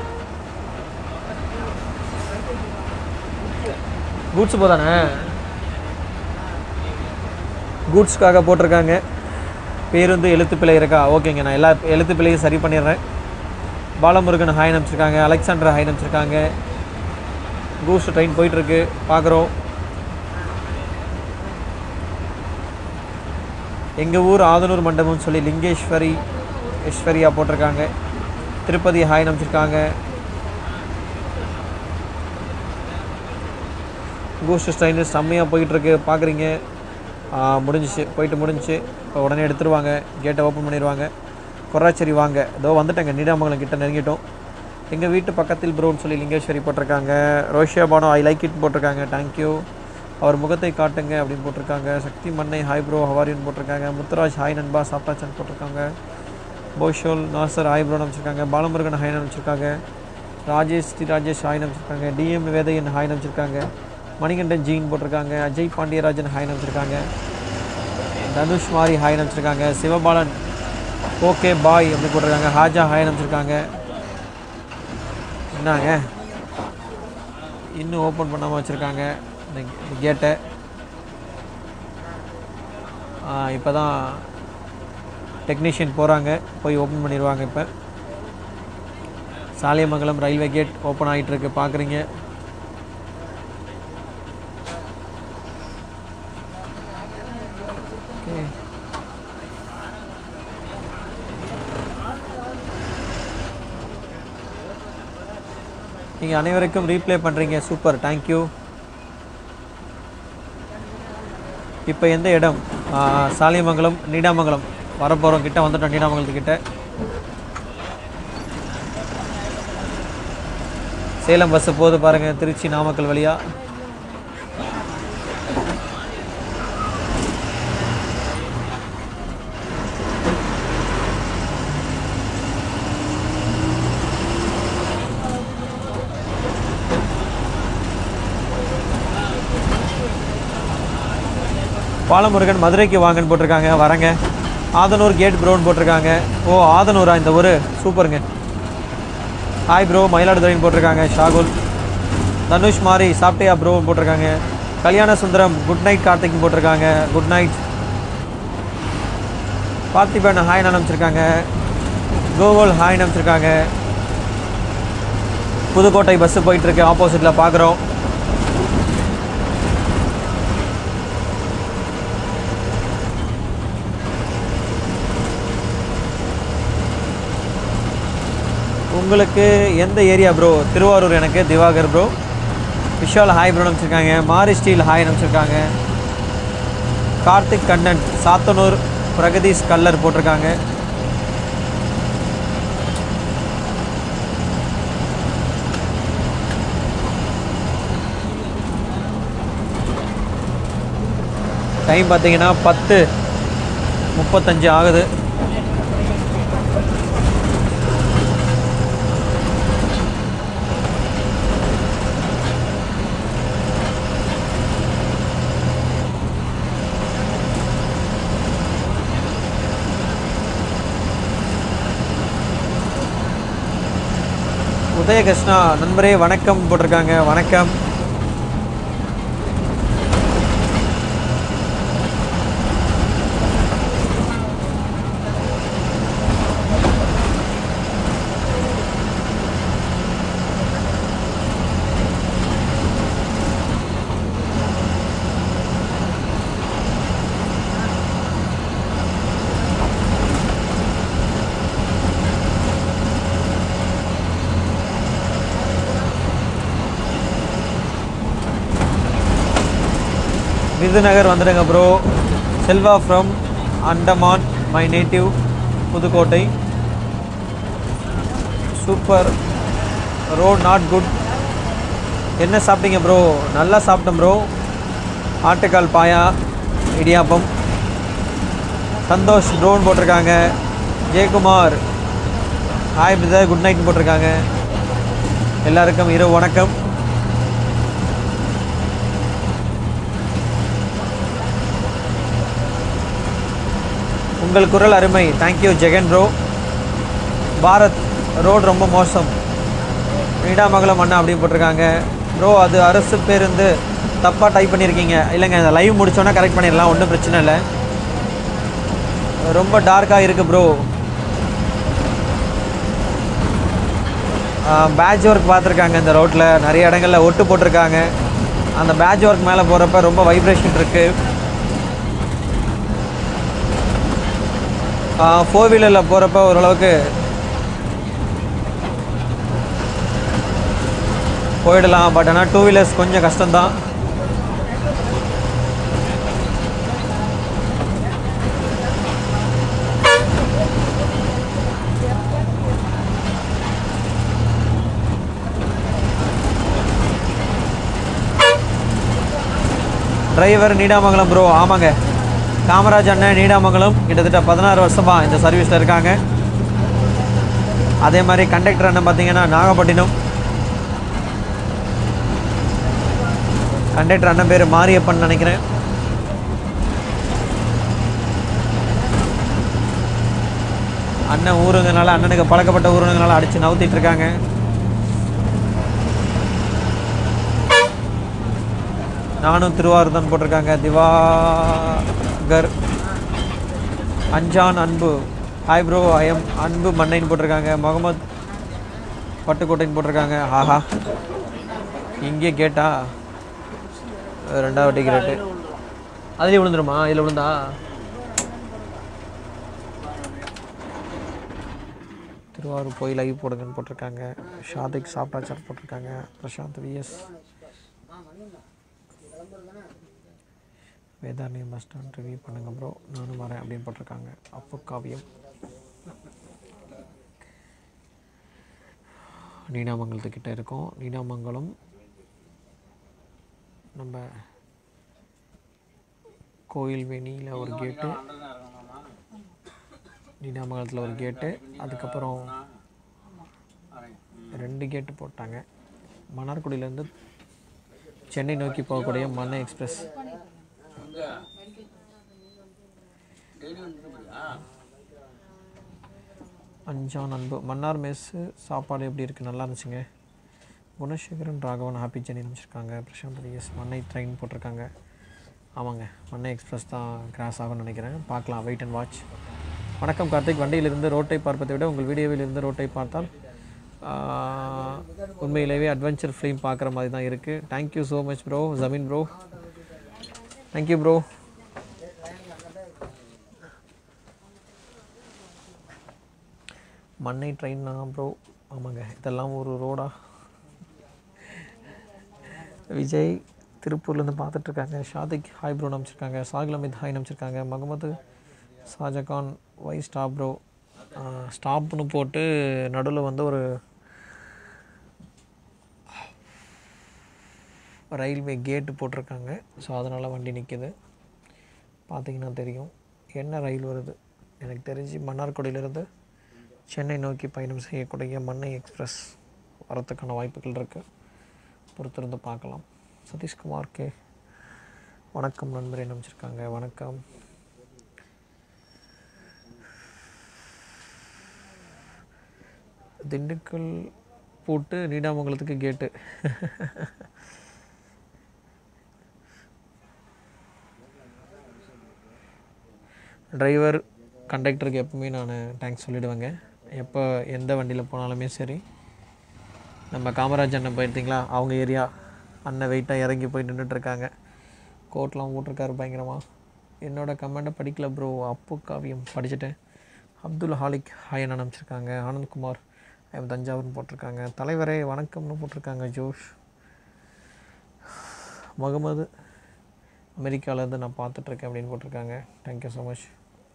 Speaker 1: கூட்ஸ் போதானே கூட்ஸ்க்காக போட்டிருக்காங்க பேருந்து எழுத்துப்பிழை இருக்கா ஓகேங்க நான் எல்லா எழுத்துப்பிழையும் சரி பண்ணிடுறேன் பாலமுருகன் ஹாய் அனுப்பிச்சிருக்காங்க அலெக்சாண்டர் ஹாய் அனுப்பிச்சிருக்காங்க கூட்ஸ் ட்ரெயின் போயிட்டுருக்கு பார்க்குறோம் எங்கள் ஊர் ஆதனூர் மண்டபம்னு சொல்லி லிங்கேஸ்வரி ஈஸ்வரியா போட்டிருக்காங்க திருப்பதி ஹாய் அனுப்பிச்சிருக்காங்க கூஸ்ட் ட்ரெயின் செம்மையாக போயிட்டுருக்கு பார்க்குறீங்க முடிஞ்சிச்சு போயிட்டு முடிஞ்சிச்சு இப்போ உடனே எடுத்துருவாங்க கேட்டை ஓப்பன் பண்ணிடுவாங்க கொராச்சேரி வாங்க இதோ வந்துட்டேங்க நீடாமங்கலம் கிட்ட நெருங்கிட்டோம் எங்கள் வீட்டு பக்கத்தில் ப்ரோன்னு சொல்லி லிங்கேஸ்வரி போட்டிருக்காங்க Roshiya Bano I like it போட்டிருக்காங்க தேங்க்யூ அவர் முகத்தை காட்டுங்க அப்படின்னு போட்டிருக்காங்க சக்தி மன்னை ஹாய் ப்ரோ ஹவாரின்னு போட்டிருக்காங்க முத்துராஜ் ஹாய் நண்பா சாப்பிட்டாச்சான்னு போட்டிருக்காங்க போஷோல் நாசர் ஹாய் ப்ரோ அனுப்பிச்சிருக்காங்க பாலமுருகன் ஹாய் அனுப்பிச்சிருக்காங்க ராஜேஷ் டி ராஜேஷ் ஹாய் அனுப்பிச்சிருக்காங்க டிஎம் வேதையன் ஹாய் அனுப்பிச்சிருக்காங்க மணிகண்டன் ஜீன் போட்டிருக்காங்க அஜய் பாண்டியராஜன் ஹாய் அனுப்பிச்சிருக்காங்க தனுஷ் மாரி ஹாய் அனுப்பிச்சிருக்காங்க சிவபாலன் ஓகே பாய் அப்படி போட்டிருக்காங்க ஹாஜா ஹாய் அனுப்பிச்சிருக்காங்க என்னங்க இன்னும் ஓப்பன் பண்ணாமல் வச்சுருக்காங்க இந்த கேட்டை இப்போ தான் டெக்னீஷியன் போகிறாங்க போய் ஓப்பன் பண்ணிடுவாங்க இப்போ சாலியமங்கலம் ரயில்வே கேட் ஓப்பன் ஆகிட்டு இருக்கு பார்க்குறீங்க ஓகே நீங்கள் அனைவருக்கும் ரீப்ளே பண்ணுறீங்க சூப்பர் தேங்க்யூ இப்போ எந்த இடம் ஆ, சாலியமங்கலம் நீடாமங்கலம் வரப்போகிறோம் கிட்ட வந்துட்டோம் நீடாமங்கலத்துக்கிட்ட சேலம் பஸ்ஸு போகுது பாருங்கள் திருச்சி நாமக்கல் வழியா பாலமுருகன் மதுரைக்கு வாங்கன்னு போட்டிருக்காங்க வரங்க ஆதனூர் கேட் ப்ரோன்னு போட்டிருக்காங்க ஓ ஆதனூரா இந்த ஊர் சூப்பருங்க ஹாய் ப்ரோ மயிலாடுதுறைன்னு போட்டிருக்காங்க ஷாகுல் தனுஷ் மாரி சாப்பிட்டியா ப்ரோ போட்டிருக்காங்க கல்யாண சுந்தரம் குட் நைட் கார்த்திக் போட்டிருக்காங்க குட் நைட் பார்த்திபன் ஹாய் அனுப்பிச்சிருக்காங்க கோகுல் ஹாய் அனுப்பிச்சிருக்காங்க புதுக்கோட்டை பஸ்ஸு போயிட்டுருக்கு ஆப்போசிட்டில் பார்க்குறோம் உங்களுக்கு எந்த ஏரியா ப்ரோ திருவாரூர் எனக்கு Diwakar bro Vishal hi bro அனுப்பிச்சிருக்காங்க மாரி ஸ்டீல் ஹாய் அனுப்பிச்சிருக்காங்க கார்த்திக் கண்ணன் சாத்தனூர் பிரகதீஷ் கல்லர் போட்டிருக்காங்க டைம் பார்த்தீங்கன்னா பத்து முப்பத்தஞ்சு ஆகுது உதயகிருஷ்ணா நண்பரே வணக்கம் போட்டிருக்காங்க வணக்கம் விருதுநகர் வந்துடுங்க bro Selva from Andaman my native Pudukkottai super road not good என்ன சாப்பிட்டீங்க ப்ரோ நல்லா சாப்பிட்டேன் ப்ரோ ஆட்டுக்கால் பாயா இடியாப்பம் சந்தோஷ் ட்ரோன் போட்டிருக்காங்க Jayakumar hi brother good night போட்டிருக்காங்க எல்லாருக்கும் இரவு வணக்கம் உங்கள் குரல் அருமை thank you Jegan bro Bharat road ரொம்ப மோசம் நீடாமங்கலம் அண்ணா அப்படின்னு போட்டிருக்காங்க ப்ரோ அது அரசு பேருந்து தப்பாக டைப் பண்ணியிருக்கீங்க இல்லைங்க இந்த லைவ் முடிச்சோன்னா கரெக்ட் பண்ணிடலாம் ஒன்றும் பிரச்சனை இல்லை ரொம்ப டார்க்காக இருக்குது ப்ரோ பேட்ச் ஒர்க் பார்த்துருக்காங்க இந்த ரோட்டில் நிறைய இடங்களில் ஒட்டு போட்டிருக்காங்க அந்த பேட்ச் ஒர்க் மேலே போகிறப்ப ரொம்ப வைப்ரேஷன் இருக்குது ஃபோர் வீலரில் போகிறப்ப ஓரளவுக்கு போயிடலாம் பட் ஆனால் டூ வீலர்ஸ் கொஞ்சம் கஷ்டம்தான் டிரைவர் நீடாமங்கலம் ப்ரோ ஆமாங்க காமராஜ் அண்ணன் நீடாமங்கலம் கிட்டத்தட்ட பதினாறு வருஷமாக இந்த சர்வீஸில் இருக்காங்க அதே மாதிரி கண்டக்டர் அண்ணன் பார்த்தீங்கன்னா நாகப்பட்டினம் கண்டக்டர் அண்ணன் பேர் மாரியப்பன் நினைக்கிறேன் அண்ணன் ஊருங்கனால அண்ணனுக்கு பழக்கப்பட்ட ஊருங்கனால அடித்து நவுத்திட்டு இருக்காங்க நானும் திருவாரூர் தான் போட்டிருக்காங்க திவாகர் அஞ்சான் அன்பு ஹாய் ப்ரோ ஐஎம் அன்பு மண்ணைன்னு போட்டிருக்காங்க முகமது பட்டுக்கோட்டைன்னு போட்டிருக்காங்க ஆஹா இங்கே கேட்டா ரெண்டாவது டிக்கெட்டு அதுலேயே விழுந்துருமா இதில் விழுந்தா திருவாரூர் போய் லைவ் போடுங்கன்னு போட்டிருக்காங்க ஷாதிக் சாப்பிட்டாச்சார் போட்டிருக்காங்க Prashanth VS Vedaranyam bus stand review பண்ணுங்க ப்ரோ நானும் வரேன் அப்படின்னு போட்டிருக்காங்க அப்பு காவியம் நீடாமங்கலத்துக்கிட்ட இருக்கோம் நீடாமங்கலம் நம்ம கோயில்வேணியில் ஒரு கேட்டு நீடாமங்கலத்தில் ஒரு கேட்டு அதுக்கப்புறம் ரெண்டு கேட்டு போட்டாங்க மன்னார்குடியிலேருந்து சென்னை நோக்கி போகக்கூடிய மன்னை எக்ஸ்பிரஸ் அஞ்சான் அன்பு மன்னார் மெஸ்ஸு சாப்பாடு எப்படி இருக்குது நல்லா இருந்துச்சுங்க குணசேகரன் ராகவன் ஹாப்பி ஜெனி அமைச்சிருக்காங்க பிரசாந்த் எஸ் மன்னை ட்ரெயின் போட்டிருக்காங்க ஆமாங்க மன்னை எக்ஸ்பிரஸ் தான் கிராஸ் ஆகும்னு நினைக்கிறேன் பார்க்கலாம் வெயிட் அண்ட் வாட்ச் வணக்கம் கார்த்திக் வண்டியிலிருந்து ரோட்டை பார்ப்பதை விட உங்கள் வீடியோவில் இருந்து ரோட்டை பார்த்தால் ஆஹ், உண்மையிலேயே அட்வென்ச்சர் ஃபிலிம் பார்க்குற மாதிரி தான் இருக்குது தேங்க்யூ ஸோ மச் ப்ரோ ஜமீன் bro thank you bro Mannai train தான் ப்ரோ ஆமாங்க இதெல்லாம் ஒரு ரோடா விஜய் திருப்பூர்லேருந்து பார்த்துட்ருக்காங்க ஷாதிக் ஹாய் ப்ரோ அமைச்சிருக்காங்க சாகில் அமித் ஹாய் அமைச்சிருக்காங்க Mohammed Shahjahan why stop bro ஸ்டாப்னு போட்டு நடுவில் வந்து ஒரு ரயில்வே கேட்டு போட்டிருக்காங்க ஸோ அதனால் வண்டி நிற்கிது பார்த்தீங்கன்னா தெரியும் என்ன ரயில் வருது எனக்கு தெரிஞ்சு மன்னார்குடியிலேருந்து சென்னை நோக்கி பயணம் செய்யக்கூடிய மன்னை எக்ஸ்பிரஸ் வரத்துக்கான வாய்ப்புகள் இருக்குது பொறுத்திருந்து பார்க்கலாம் சதீஷ்குமார் கே வணக்கம் நண்பரே நினச்சிருக்காங்க வணக்கம் திண்டுக்கல் போட்டு நீடாமங்கலத்துக்கு கேட்டு டிரைவர் கண்டக்டருக்கு எப்பவுமே நான் தேங்க்ஸ் சொல்லிடுவேங்க எப்போ எந்த வண்டியில் போனாலுமே சரி நம்ம காமராஜ் அண்ணன் போயிருந்தீங்களா அவங்க ஏரியா அண்ணன் வெயிட்டாக இறங்கி போய் நின்றுட்டுருக்காங்க கோட்லாம் போட்டிருக்காரு பயங்கரமாக என்னோட கமெண்ட்டை படிக்கல ப்ரோ அப்பு காவியம் படிச்சுட்டேன் அப்துல் ஹாலிக் ஹாய் அண்ணன் அனுப்பிச்சிருக்காங்க ஆனந்த்குமார் ஐம் தஞ்சாவூர்னு போட்டிருக்காங்க தலைவரே வணக்கம்னு போட்டிருக்காங்க ஜோஷ் முகமது அமெரிக்காவிலேருந்து நான் பார்த்துட்ருக்கேன் அப்படின்னு போட்டிருக்காங்க தேங்க்யூ ஸோ மச்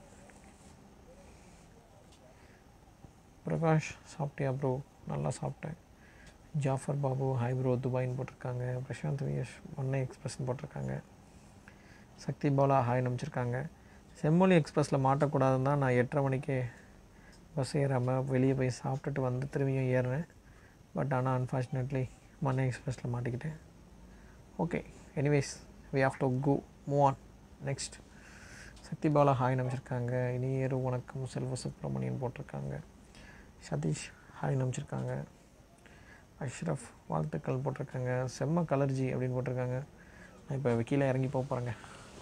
Speaker 1: பிரகாஷ் சாப்பிட்டியா ப்ரோ நல்லா சாப்பிட்டேன் ஜாஃபர் பாபு ஹை ப்ரோ துபாய்னு போட்டிருக்காங்க பிரசாந்த் வியஷ் மன்னை எக்ஸ்பிரஸ்னு போட்டிருக்காங்க சக்தி பாலா ஹாய் அனுப்பிச்சிருக்காங்க செம்மொழி எக்ஸ்பிரஸில் மாட்டக்கூடாதுன்னு தான் நான் எட்டரை மணிக்கே பஸ் ஏறாமல் வெளியே போய் சாப்பிட்டுட்டு வந்து திரும்பியும் ஏறினேன் பட் ஆனால் அன்ஃபார்ச்சுனேட்லி மன்னை எக்ஸ்பிரஸில் மாட்டிக்கிட்டேன் okay anyways we have to go move on next Sakthi Bala hi நம்பிச்சிருக்காங்க இனியேறு வணக்கம் செல்வ சுப்பிரமணியன் போட்டிருக்காங்க சதீஷ் ஹாய் நம்பிச்சிருக்காங்க அஷ்ரஃப் வாழ்த்துக்கள் போட்டிருக்காங்க செம்ம கலர்ஜி அப்படின்னு போட்டிருக்காங்க நான் இப்போ கீழே இறங்கி போக போகிறேங்க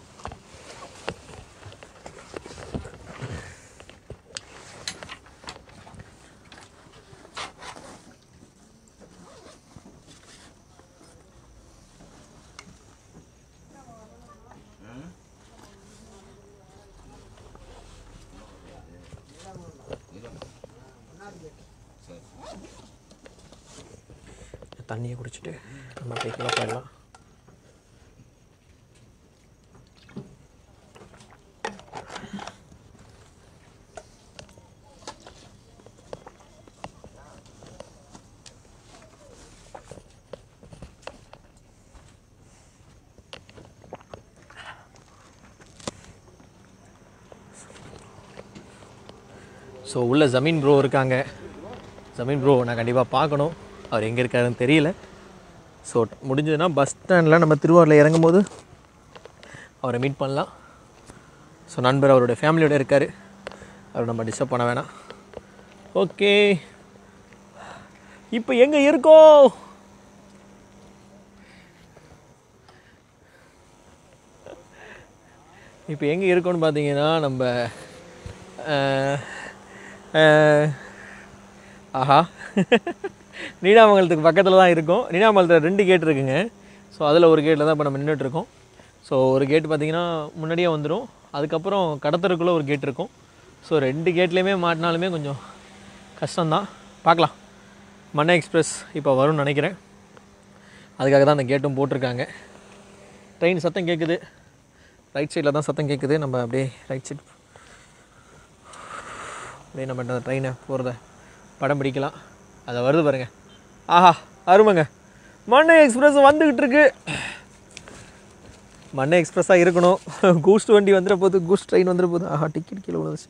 Speaker 1: தண்ணியை குடிச்சிட்டு நம்ம அப்படியே கீழே போயிடலாம் ஸோ உள்ள ஜமீன் ப்ரோ இருக்காங்க ஜமீன் ப்ரோ நான் கண்டிப்பாக பார்க்கணும் அவர் எங்கே இருக்காருன்னு தெரியல ஸோ முடிஞ்சதுன்னா பஸ் ஸ்டாண்டில் நம்ம திருவாரூரில் இறங்கும்போது அவரை மீட் பண்ணலாம் ஸோ நண்பர் அவருடைய ஃபேமிலியோட இருக்கார் அவர் நம்ம டிஸ்டர்ப் பண்ண வேணாம் ஓகே இப்போ எங்கே இருக்கோம் இப்போ எங்கே இருக்கோம்னு பார்த்தீங்கன்னா நம்ம அஹ், அஹ், ஆஹா நீடாமங்கலத்துக்கு பக்கத்தில் தான் இருக்கும் நீடாமங்கலத்தில் ரெண்டு கேட் இருக்குங்க ஸோ அதில் ஒரு கேட்டில் தான் இப்போ நம்ம நின்றுட்டு இருக்கோம் ஸோ ஒரு கேட் பார்த்தீங்கன்னா முன்னாடியே வந்துடும் அதுக்கப்புறம் கடத்தருக்குள்ளே ஒரு கேட் இருக்கும் ஸோ ரெண்டு கேட்லேயுமே மாட்டினாலுமே கொஞ்சம் கஷ்டம்தான் பார்க்கலாம் மன்னை எக்ஸ்பிரஸ் இப்போ வரும்னு நினைக்கிறேன் அதுக்காக தான் அந்த கேட்டும் போட்டிருக்காங்க ட்ரெயின் சத்தம் கேட்குது ரைட் சைடில் தான் சத்தம் கேட்குது நம்ம அப்படியே ரைட் சைடு அப்படியே நம்ம இந்த ட்ரெயினை போகிறத படம் பிடிக்கலாம் அதை வருது பாருங்க ஆஹா அருமைங்க மண்ணை எக்ஸ்பிரஸ் வந்துக்கிட்டு இருக்கு மண்ணை எக்ஸ்பிரஸாக இருக்கணும் கூஸ்ட் வண்டி வந்துட போகுது கூஸ்ட் ட்ரெயின் வந்துட போகுது ஆஹா டிக்கெட் கீழே விழுந்துச்சு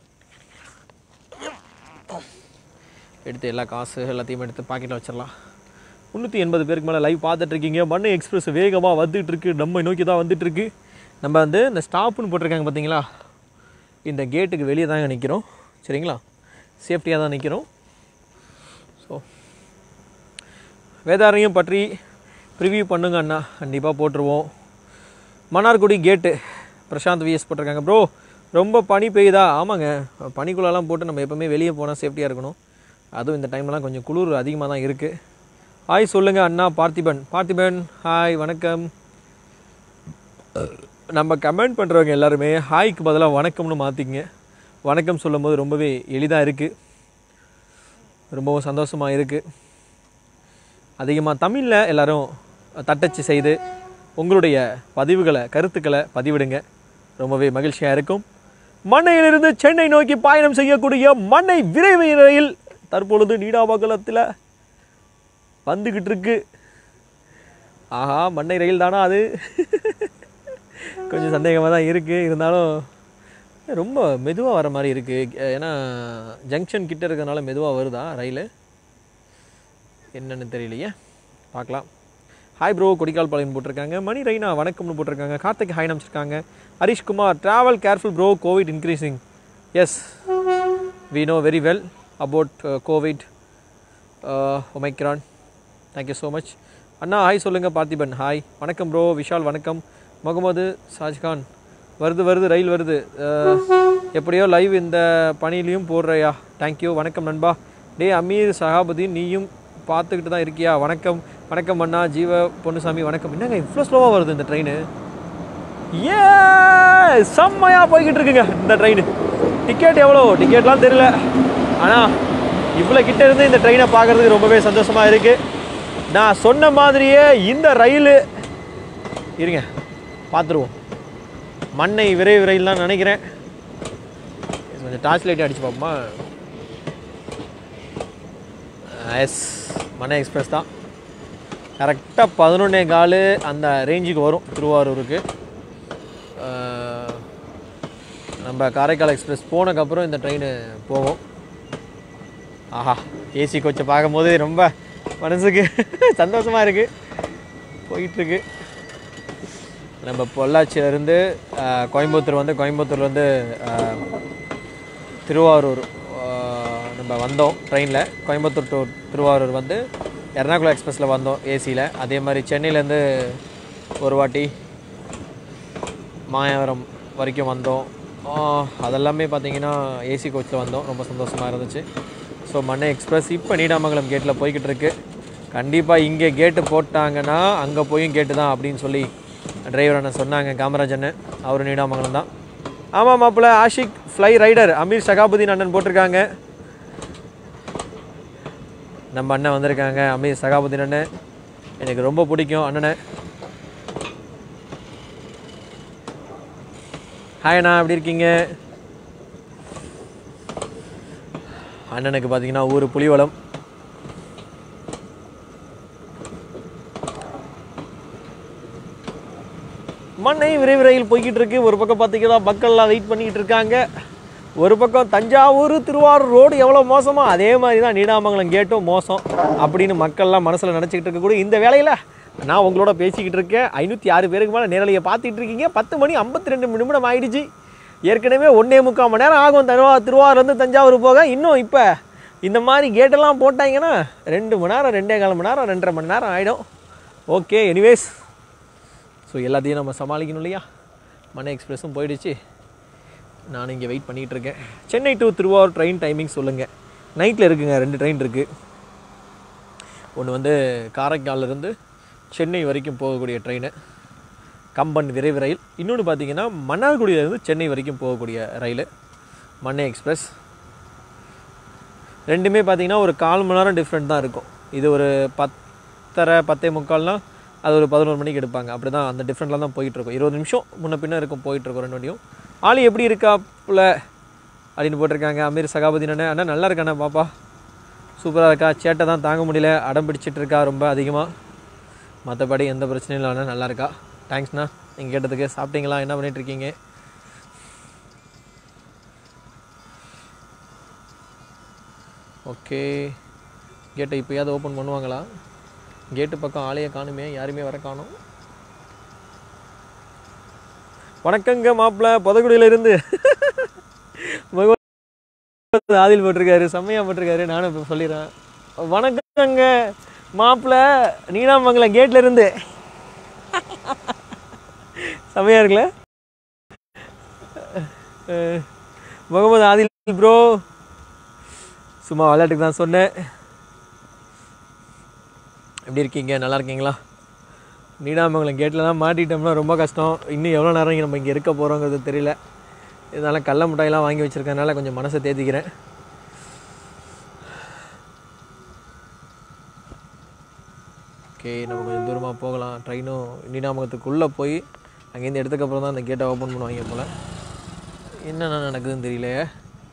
Speaker 1: எடுத்து எல்லா காசு எல்லாத்தையும் எடுத்து பாக்கெட்டில் வச்சிடலாம் முந்நூற்றி எண்பது பேருக்கு மேலே லைவ் பார்த்துட்டு இருக்கீங்க மண்ணை எக்ஸ்பிரஸ் வேகமாக வந்துட்டு இருக்கு நம்ம நோக்கி தான் வந்துட்டு இருக்கு நம்ம வந்து இந்த ஸ்டாப்புன்னு போட்டிருக்காங்க பார்த்தீங்களா இந்த கேட்டுக்கு வெளியே தாங்க நிற்கிறோம் சரிங்களா சேஃப்டியாக தான் நிற்கிறோம் ஸோ வேதாரண்யம் பற்றி ப்ரிவ்யூ பண்ணுங்க அண்ணா கண்டிப்பாக போட்டுருவோம் மன்னார்குடி கேட்டு பிரசாந்த் விஎஸ் போட்டிருக்காங்க ப்ரோ ரொம்ப பனி பெய்யுதா ஆமாங்க பனிக்குள்ளெல்லாம் போட்டு நம்ம எப்போவுமே வெளியே போனால் சேஃப்டியாக இருக்கணும் அதுவும் இந்த டைம்லாம் கொஞ்சம் குளிர் அதிகமாக தான் இருக்குது ஹாய் சொல்லுங்கள் அண்ணா பார்த்திபன் பார்த்திபன் ஹாய் வணக்கம் நம்ம கமெண்ட் பண்ணுறவங்க எல்லாருமே ஹாய்க்கு பதிலாக வணக்கம்னு மாற்றிக்கங்க வணக்கம் சொல்லும்போது ரொம்பவே எளிதாக இருக்குது ரொம்பவும் சந்தோஷமாக இருக்குது அதிகமாக தமிழில் எல்லாரும் தட்டச்சு செய்து உங்களுடைய பதிவுகளை கருத்துக்களை பதிவிடுங்க ரொம்பவே மகிழ்ச்சியாக இருக்கும் மண்ணையிலிருந்து சென்னை நோக்கி பயணம் செய்யக்கூடிய மண்ணை விரைவு ரயில் தற்பொழுது நீடாமங்கலத்தில் வந்துக்கிட்டு இருக்கு ஆஹா மண்ணை ரயில் தானா அது கொஞ்சம் சந்தேகமாக தான் இருக்குது இருந்தாலும் ரொம்ப மெதுவாக வர மாதிரி இருக்குது ஏன்னா ஜங்ஷன் கிட்ட இருக்கிறதுனால மெதுவாக வருதா ரயில் என்னன்னு தெரியலையே பார்க்கலாம் ஹாய் ப்ரோ கொடிக்கால் பாளையம் போட்டிருக்காங்க மணி ரெய்னா வணக்கம்னு போட்டிருக்காங்க கார்த்திக் ஹாய் நம்பிச்சிருக்காங்க Harishkumar travel careful bro covid increasing yes we know very well about covid omicron thank you so much அண்ணா ஹாய் சொல்லுங்கள் பார்த்திபன் ஹாய் வணக்கம் ப்ரோ விஷால் வணக்கம் முகமது ஷாஜ்கான் வருது வருது ரயில் வருது அஹ், எப்படியோ லைவ் இந்த பணியிலையும் போடுறையா தேங்க்யூ வணக்கம் நண்பா டே அமீர் சஹாபுதீன் நீயும் பார்த்துக்கிட்டு தான் இருக்கியா வணக்கம் வணக்கம் அண்ணா ஜீவ பொன்னுசாமி வணக்கம் என்னங்க இவ்வளோ ஸ்லோவாக வருது இந்த ட்ரெயின் ஏ செம்மையாக போய்கிட்டு இருக்குங்க இந்த ட்ரெயின் டிக்கெட் எவ்வளோ டிக்கெட்லாம் தெரியல ஆனால் இவ்வளோ கிட்ட இருந்து இந்த ட்ரெயினை பார்க்குறதுக்கு ரொம்பவே சந்தோஷமாக இருக்குது நான் சொன்ன மாதிரியே இந்த ரயில் இருங்க பார்த்துருவோம் மண்ணை விரைவு ரயில் தான் நினைக்கிறேன் கொஞ்சம் டார்ச் லைட் அடிச்சு பார்ப்போமா எஸ் மண்ணை எக்ஸ்பிரஸ் தான் கரெக்டாக பதினொன்னே கால் அந்த ரேஞ்சுக்கு வரும் திருவாரூருக்கு அஹ், நம்ம காரைக்கால் எக்ஸ்பிரஸ் போனதுக்கப்புறம் இந்த ட்ரெயின் போகும் ஆஹா ஏசி கோச்சை பார்க்கும்போது ரொம்ப மனசுக்கு சந்தோஷமாக இருக்குது போயிட்டுருக்கு நம்ம பொள்ளாச்சியிலேருந்து கோயம்புத்தூர் வந்து கோயம்புத்தூர்லேருந்து திருவாரூர் ஆஹ், நம்ம வந்தோம் ட்ரெயினில் கோயம்புத்தூர் டு திருவாரூர் வந்து எர்ணாகுளம் எக்ஸ்பிரஸில் வந்தோம் ஏசியில் அதே மாதிரி சென்னையிலேருந்து ஒரு வாட்டி மாயாவரம் வரைக்கும் வந்தோம் ஆஹ், அதெல்லாமே பார்த்தீங்கன்னா ஏசி கோச்சில் வந்தோம் ரொம்ப சந்தோஷமாக இருந்துச்சு ஸோ மண்ணை எக்ஸ்பிரஸ் இப்போ நீடாமங்கலம் கேட்டில் போய்கிட்டு இருக்கு கண்டிப்பாக இங்கே கேட்டு போட்டாங்கன்னா அங்கே போயும் கேட்டு தான் அப்படின்னு சொல்லி டிரைவர் அண்ணன் சொன்னாங்க காமராஜ் அண்ணன் அவர் நீடாமங்கலம் தான் ஆமாம் மாப்பிள்ள ஆஷிக் ஃப்ளை ரைடர் அமீர் சகாபுதீன் அண்ணன் போட்டிருக்காங்க நம்ம அண்ணன் வந்திருக்காங்க அமீர் சகாபுதீன் அண்ணன் எனக்கு ரொம்ப பிடிக்கும் அண்ணனை ஹாய் அண்ணா எப்படி இருக்கீங்க அண்ணனுக்கு பார்த்தீங்கன்னா ஊர் புலிவளம் மண்ணை விரைவு ரயில் போய்கிட்டு இருக்கு ஒரு பக்கம் பார்த்தீங்கன்னா மக்கள்லாம் வெயிட் பண்ணிக்கிட்டு இருக்காங்க ஒரு பக்கம் தஞ்சாவூர் திருவாரூர் ரோடு எவ்வளோ மோசமோ அதே மாதிரி தான் நீடாமங்கலம் கேட்டும் மோசம் அப்படின்னு மக்கள்லாம் மனசில் நினச்சிக்கிட்டு இருக்கக்கூடிய இந்த வேலையில் நான் உங்களோட பேசிக்கிட்டு இருக்கேன் ஐநூற்றி ஆறு பேருக்கு மேலே நேரலையை பார்த்துட்டு இருக்கீங்க பத்து மணி ஐம்பத்தி ரெண்டு நிமிடம் ஆயிடுச்சு ஏற்கனவே ஒன்றே முக்கால் மணி நேரம் ஆகும் திருவா திருவாரூர்லேருந்து தஞ்சாவூர் போக இன்னும் இப்போ இந்த மாதிரி கேட்டெல்லாம் போட்டாங்கன்னா ரெண்டு மணி நேரம் ரெண்டே கால் மணி நேரம் ரெண்டரை மணி நேரம் ஆகிடும் ஓகே எனிவேஸ் ஸோ எல்லாத்தையும் நம்ம சமாளிக்கணும் இல்லையா மனை எக்ஸ்பிரஸும் போயிடுச்சு நான் இங்கே வெயிட் பண்ணிகிட்டு இருக்கேன் Chennai to Thiruvarur train timing சொல்லுங்கள் நைட்டில் இருக்குங்க ரெண்டு ட்ரெயின் இருக்குது ஒன்று வந்து காரைக்கால்லேருந்து சென்னை வரைக்கும் போகக்கூடிய ட்ரெயின் கம்பன் விரைவு ரயில் இன்னொன்று பார்த்தீங்கன்னா மன்னார்குடியிலேருந்து சென்னை வரைக்கும் போகக்கூடிய ரயில் மண்ணை எக்ஸ்பிரஸ் ரெண்டுமே பார்த்தீங்கன்னா ஒரு கால் மணி நேரம் டிஃப்ரெண்ட் தான் இருக்கும் இது ஒரு பத்தரை பத்தே முக்கால்னா அது ஒரு பதினோரு மணிக்கு எடுப்பாங்க அப்படி தான் அந்த டிஃப்ரெண்ட்டில் தான் போயிட்டுருக்கும் இருபது நிமிஷம் முன்ன பின்ன இருக்கும் போயிட்டுருக்கும் ரெண்டு வண்டியும் ஆளி எப்படி இருக்காப்புல அப்படின்னு போட்டிருக்காங்க அமீர் சகாபுதீன் அண்ணன் அண்ணா நல்லா இருக்காண்ணா பாப்பா சூப்பராக இருக்கா சேட்டை தான் தாங்க முடியல அடம் பிடிச்சிட்டு இருக்கா ரொம்ப அதிகமாக மற்றபடி எந்த பிரச்சனையும் இல்லை அண்ணா நல்லா இருக்கா தேங்க்ஸ்ண்ணா நீங்கள் கேட்டதுக்கு சாப்பிட்டீங்களா என்ன பண்ணிட்டு இருக்கீங்க ஓகே கேட்டை இப்போயாவது ஓப்பன் பண்ணுவாங்களா கேட்டு பக்கம் ஆளையே காணுமே யாருமே வர காணும் வணக்கங்க மாப்பிள்ள புதக்குடியிலிருந்து முகமது ஆதில் போட்டிருக்காரு செம்மையா போட்டிருக்காரு நானும் இப்போ சொல்லிடுறேன் வணக்கங்க மாப்பிள்ள நீடாமங்கலம் கேட்ல இருந்து செம்மையா இருக்குல்ல அஹ், முகமது ஆதில் ப்ரோ சும்மா விளையாட்டுக்கு தான் சொன்னேன் எப்படி இருக்கீங்க நல்லா இருக்கீங்களா நீடாமங்கலம் கேட்டில் தான் மாட்டிட்டோம்னா ரொம்ப கஷ்டம் இன்னும் எவ்வளோ நேரம் இங்க நம்ம இங்கே இருக்க போகிறோங்கிறது தெரியல இதனால் கடல மிட்டாயெல்லாம் வாங்கி வச்சுருக்கனால கொஞ்சம் மனசை தேத்திக்கிறேன் ஓகே நம்ம கொஞ்சம் தூரமாக போகலாம் ட்ரெயினும் நீடாமங்கலத்துக்குள்ளே போய் அங்கேருந்து எடுத்ததுக்கப்புறம் தான் அந்த கேட்டை ஓப்பன் பண்ணுவாங்க போல் என்னென்ன நடக்குதுன்னு தெரியலையே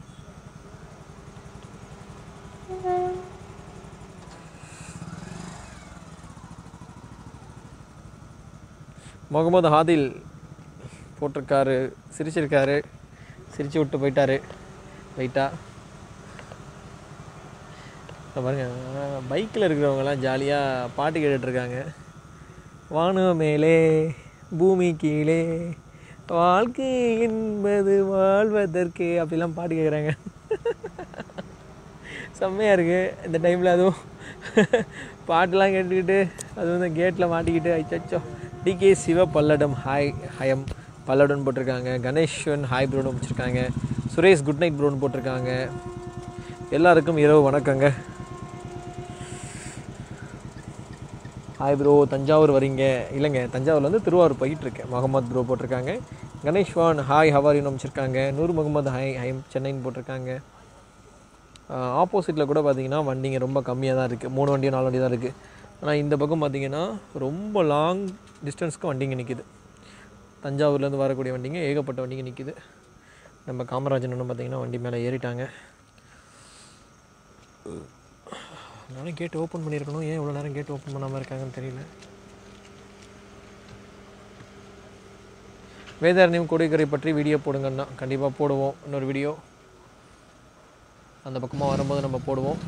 Speaker 1: முகமது ஹாதில் போட்டிருக்காரு சிரிச்சிருக்காரு சிரிச்சு விட்டு போயிட்டாரு லைட்டாக பாருங்க பைக்கில் இருக்கிறவங்கலாம் ஜாலியாக பாட்டு கேட்டுட்ருக்காங்க வானம் மேலே பூமி கீழே வாழ்க்கை என்பது வாழ்வதற்கு அப்படிலாம் பாட்டு கேட்குறாங்க செம்மையாக இருக்குது இந்த டைமில் அதுவும் பாட்டெலாம் கேட்டுக்கிட்டு அதுவும் இந்த கேட்டில் மாட்டிக்கிட்டு அச்சோ டிகே சிவ பல்லடம் ஹாய் ஹயம் பல்லடன் போட்டிருக்காங்க கணேஷ்வன் ஹாய் ப்ரோன்னு வச்சுருக்காங்க சுரேஷ் குட் நைட் ப்ரோன்னு போட்டிருக்காங்க எல்லாருக்கும் இரவு வணக்கங்க ஹாய் ப்ரோ தஞ்சாவூர் வரீங்க இல்லைங்க தஞ்சாவூர்லேருந்து திருவாரூர் போயிட்டு இருக்கேன் முகமது ப்ரோ போட்டிருக்காங்க கணேஷ்வான் ஹாய் ஹவாரின்னு அமைச்சிருக்காங்க நூர் முகமது ஹாய் ஹைம் சென்னைன்னு போட்டிருக்காங்க ஆப்போசிட்டில் கூட பார்த்தீங்கன்னா வண்டிங்க ரொம்ப கம்மியாக தான் இருக்குது மூணு வண்டியும் நாலு வண்டி தான் இருக்குது ஆனால் இந்த பக்கம் பார்த்தீங்கன்னா ரொம்ப லாங் டிஸ்டன்ஸ்க்கு வண்டிங்க நிற்கிது தஞ்சாவூர்லேருந்து வரக்கூடிய வண்டிங்க ஏகப்பட்ட வண்டிங்க நிற்கிது நம்ம காமராஜன் அண்ணன் பார்த்தீங்கன்னா வண்டி மேலே ஏறிட்டாங்க நானும் கேட் ஓப்பன் பண்ணியிருக்கணும் ஏன் இவ்வளோ நேரம் கேட் ஓப்பன் பண்ணாமல் இருக்காங்கன்னு தெரியல வேதாரண்யம் கோடிக்கரை பற்றி வீடியோ போடுங்கன்னா கண்டிப்பாக போடுவோம் இன்னொரு வீடியோ அந்த பக்கமாக வரும்போது நம்ம போடுவோம்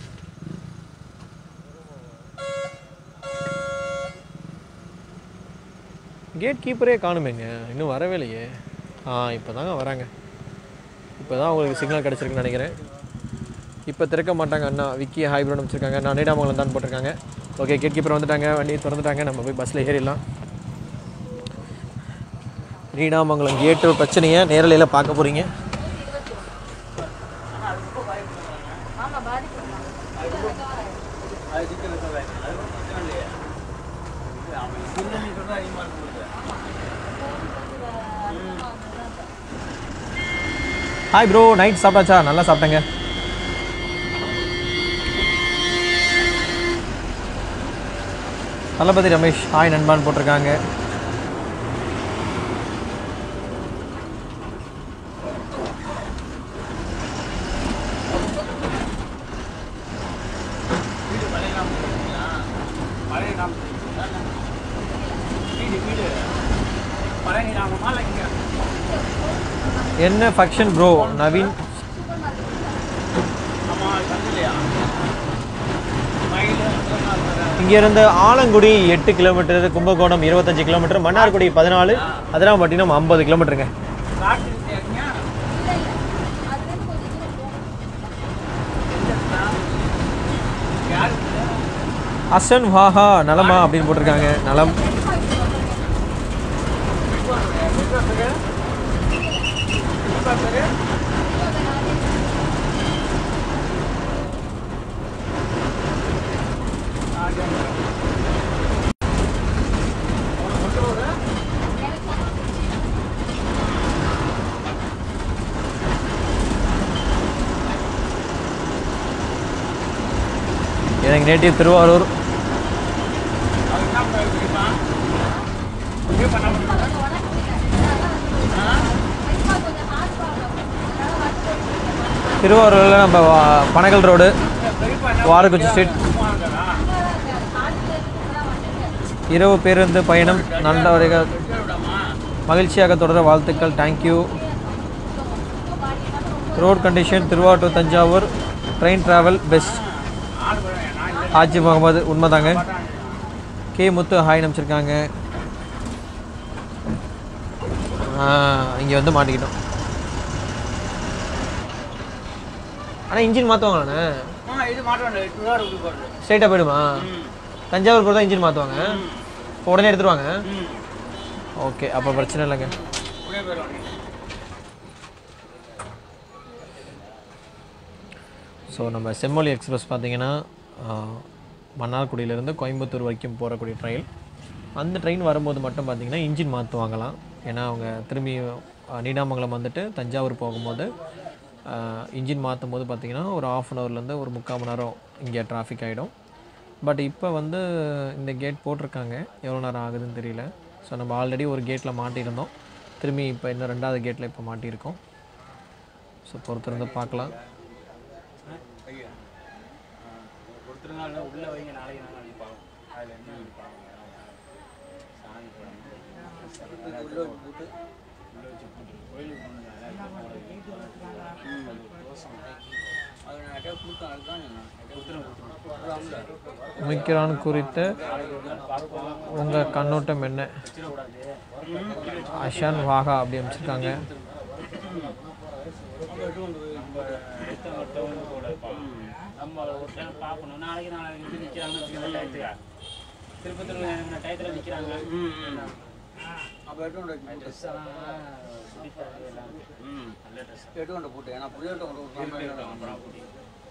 Speaker 1: கேட் கீப்பரே காணுமேங்க இன்னும் வரவே இல்லையே ஆ இப்போ தாங்க வராங்க இப்போ தான் உங்களுக்கு சிக்னல் கிடச்சிருக்குன்னு நினைக்கிறேன் இப்போ திறக்க மாட்டாங்க அண்ணா விக்கி ஹைப்ரோன் வச்சுருக்காங்க நான் நீடாமங்கலம் தான் போட்டிருக்காங்க ஓகே கேட் கீப்பர் வந்துட்டாங்க வண்டியை திறந்துட்டாங்க நம்ம போய் பஸ்ஸில் ஏறிடலாம் நீடாமங்கலம் கேட்டு பிரச்சனையை நேரலையில் பார்க்க போகிறீங்க ஹாய் ப்ரோ நைட் சாப்பிட்டாச்சா நல்லா சாப்பிட்டேங்க தளபதி ரமேஷ் ஹாய் நண்பான் போட்டிருக்காங்க என்ன ஃபங்க்ஷன் ப்ரோ நவீன் இங்கேருந்து ஆலங்குடி எட்டு கிலோமீட்டர் கும்பகோணம் இருபத்தஞ்சு கிலோமீட்டர் மன்னார்குடி பதினாலு அதிராம்பட்டினம் ஐம்பது கிலோமீட்டருங்க அசன் வாஹா நலமா அப்படின்னு போட்டிருக்காங்க நலம் எனக்கு நேட்டிவ் திருவாரூர் திருவாரூரில் நம்ம வா- பனகல் ரோடு வாரக்குச்சி ஸ்ட்ரீட் இரவு பேருந்து பயணம் நல்லவர்கள் மகிழ்ச்சியாக தொடர வாழ்த்துக்கள் thank you road condition Thiruvarur to Thanjavur train travel best ஆஜி முகமது உண்மைதாங்க கே முத்து ஹாய் நம்பிச்சிருக்காங்க இங்கே வந்து மாட்டிக்கிட்டோம் ஆனால் இன்ஜின் மாற்றுவாங்களாண்ணே
Speaker 2: இது மாட்டோம் திருவாரூர் போகிறது
Speaker 1: ஸ்ட்ரைட்டாக போயிடுமா தஞ்சாவூர் போகிறதா இன்ஜின் மாற்றுவாங்க இப்போ உடனே எடுத்துருவாங்க
Speaker 2: ம்
Speaker 1: ஓகே அப்போ பிரச்சனை இல்லைங்க
Speaker 2: உடனே போயிடுவாங்க
Speaker 1: ஸோ நம்ம செம்மொழி எக்ஸ்பிரஸ் பார்த்தீங்கன்னா ஆஹ், மன்னார்குடியிலேருந்து கோயம்புத்தூர் வரைக்கும் போகக்கூடிய ட்ரெயின் அந்த ட்ரெயின் வரும்போது மட்டும் பார்த்தீங்கன்னா இன்ஜின் மாற்றுவாங்களாம் ஏன்னா அவங்க திரும்பி ஆஹ், நீடாமங்கலம் வந்துட்டு தஞ்சாவூர் போகும்போது இன்ஜின் மாற்றும் போது பார்த்தீங்கன்னா ஒரு ஆஃப் அன் ஹவர்லேருந்து ஒரு முக்கால் மணி நேரம் இங்கே டிராஃபிக் ஆகிடும் பட் இப்போ வந்து இந்த கேட் போட்டிருக்காங்க எவ்வளோ நேரம் ஆகுதுன்னு தெரியல ஸோ நம்ம ஆல்ரெடி ஒரு கேட்டில் மாட்டியிருந்தோம் திரும்பி இப்போ இன்னும் ரெண்டாவது கேட்டில் இப்போ மாட்டியிருக்கோம் ஸோ பொறுத்திருந்து பார்க்கலாம்
Speaker 2: ஐயா கொடுத்துருங்க உள்ள வைங்க நாளைக்கு நாங்கள் அனுப்பாங்க அதில் என்ன அனுப்பாங்க சாமி படம் உள்ள வச்சு போட்டு உள்ள வச்சு போட்டு கோயிலுக்கு போகணுங்க அது நான் யார்கிட்டயா கொடுத்தேன் அதுதான் கொடுத்துருங்க கொடுத்துருங்க
Speaker 1: ஒமிக்ரான் குறித்த உங்கள் கண்ணோட்டம் என்ன அஷான் வாகா அப்படி அமைச்சிருக்காங்க
Speaker 2: நம்ம ஒரு டைம் பார்க்கணும் நாளைக்கு நாளைக்கு வந்து நிற்கிறாங்கன்னு வச்சுக்கோங்க டயத்துக்கு திருப்பத்தூர் எனக்கு டயத்தில் நிற்கிறாங்க அப்போ எட்டு ட்ரெஸ் எல்லாம் பிடிக்காது எல்லாம் நல்ல ட்ரெஸ் எட்டு கொண்டு போட்டு ஏன்னா புதிய கொண்டு அப்புறம் போட்டு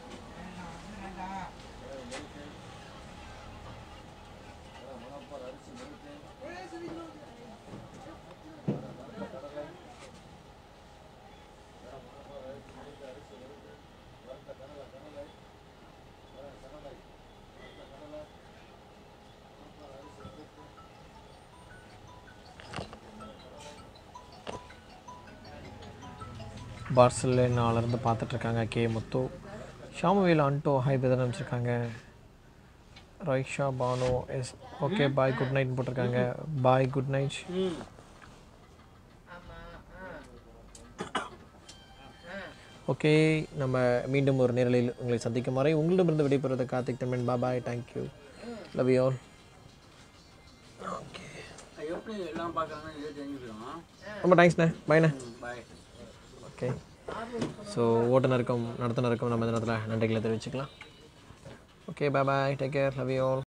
Speaker 1: பார்சலேனாலேருந்து பார்த்துட்ருக்காங்க K Muthu Samuel Anto hi brother அமைச்சிருக்காங்க Raisha Banu yes okay bye good night போட்டிருக்காங்க பாய் குட் நைட் ஓகே நம்ம மீண்டும் ஒரு நேரலையில் உங்களை சந்திக்கும் வரை உங்களிடமிருந்து விடைபெறுவது Karthik Tamil bye bye thank you love you all okay
Speaker 2: எப்படி எல்லாம் பார்க்குறாங்கன்னு இதே தெரிஞ்சுக்கலாம்
Speaker 1: ரொம்ப தேங்க்ஸ்ண்ணே பாய்ண்ணே
Speaker 2: பாய்
Speaker 1: ஓகே ஸோ ஓட்டுநருக்கும் நடத்துனருக்கும் நம்ம இந்த நேரத்தில் நன்றிகளை தெரிவிச்சுக்கலாம் okay bye bye take care love you all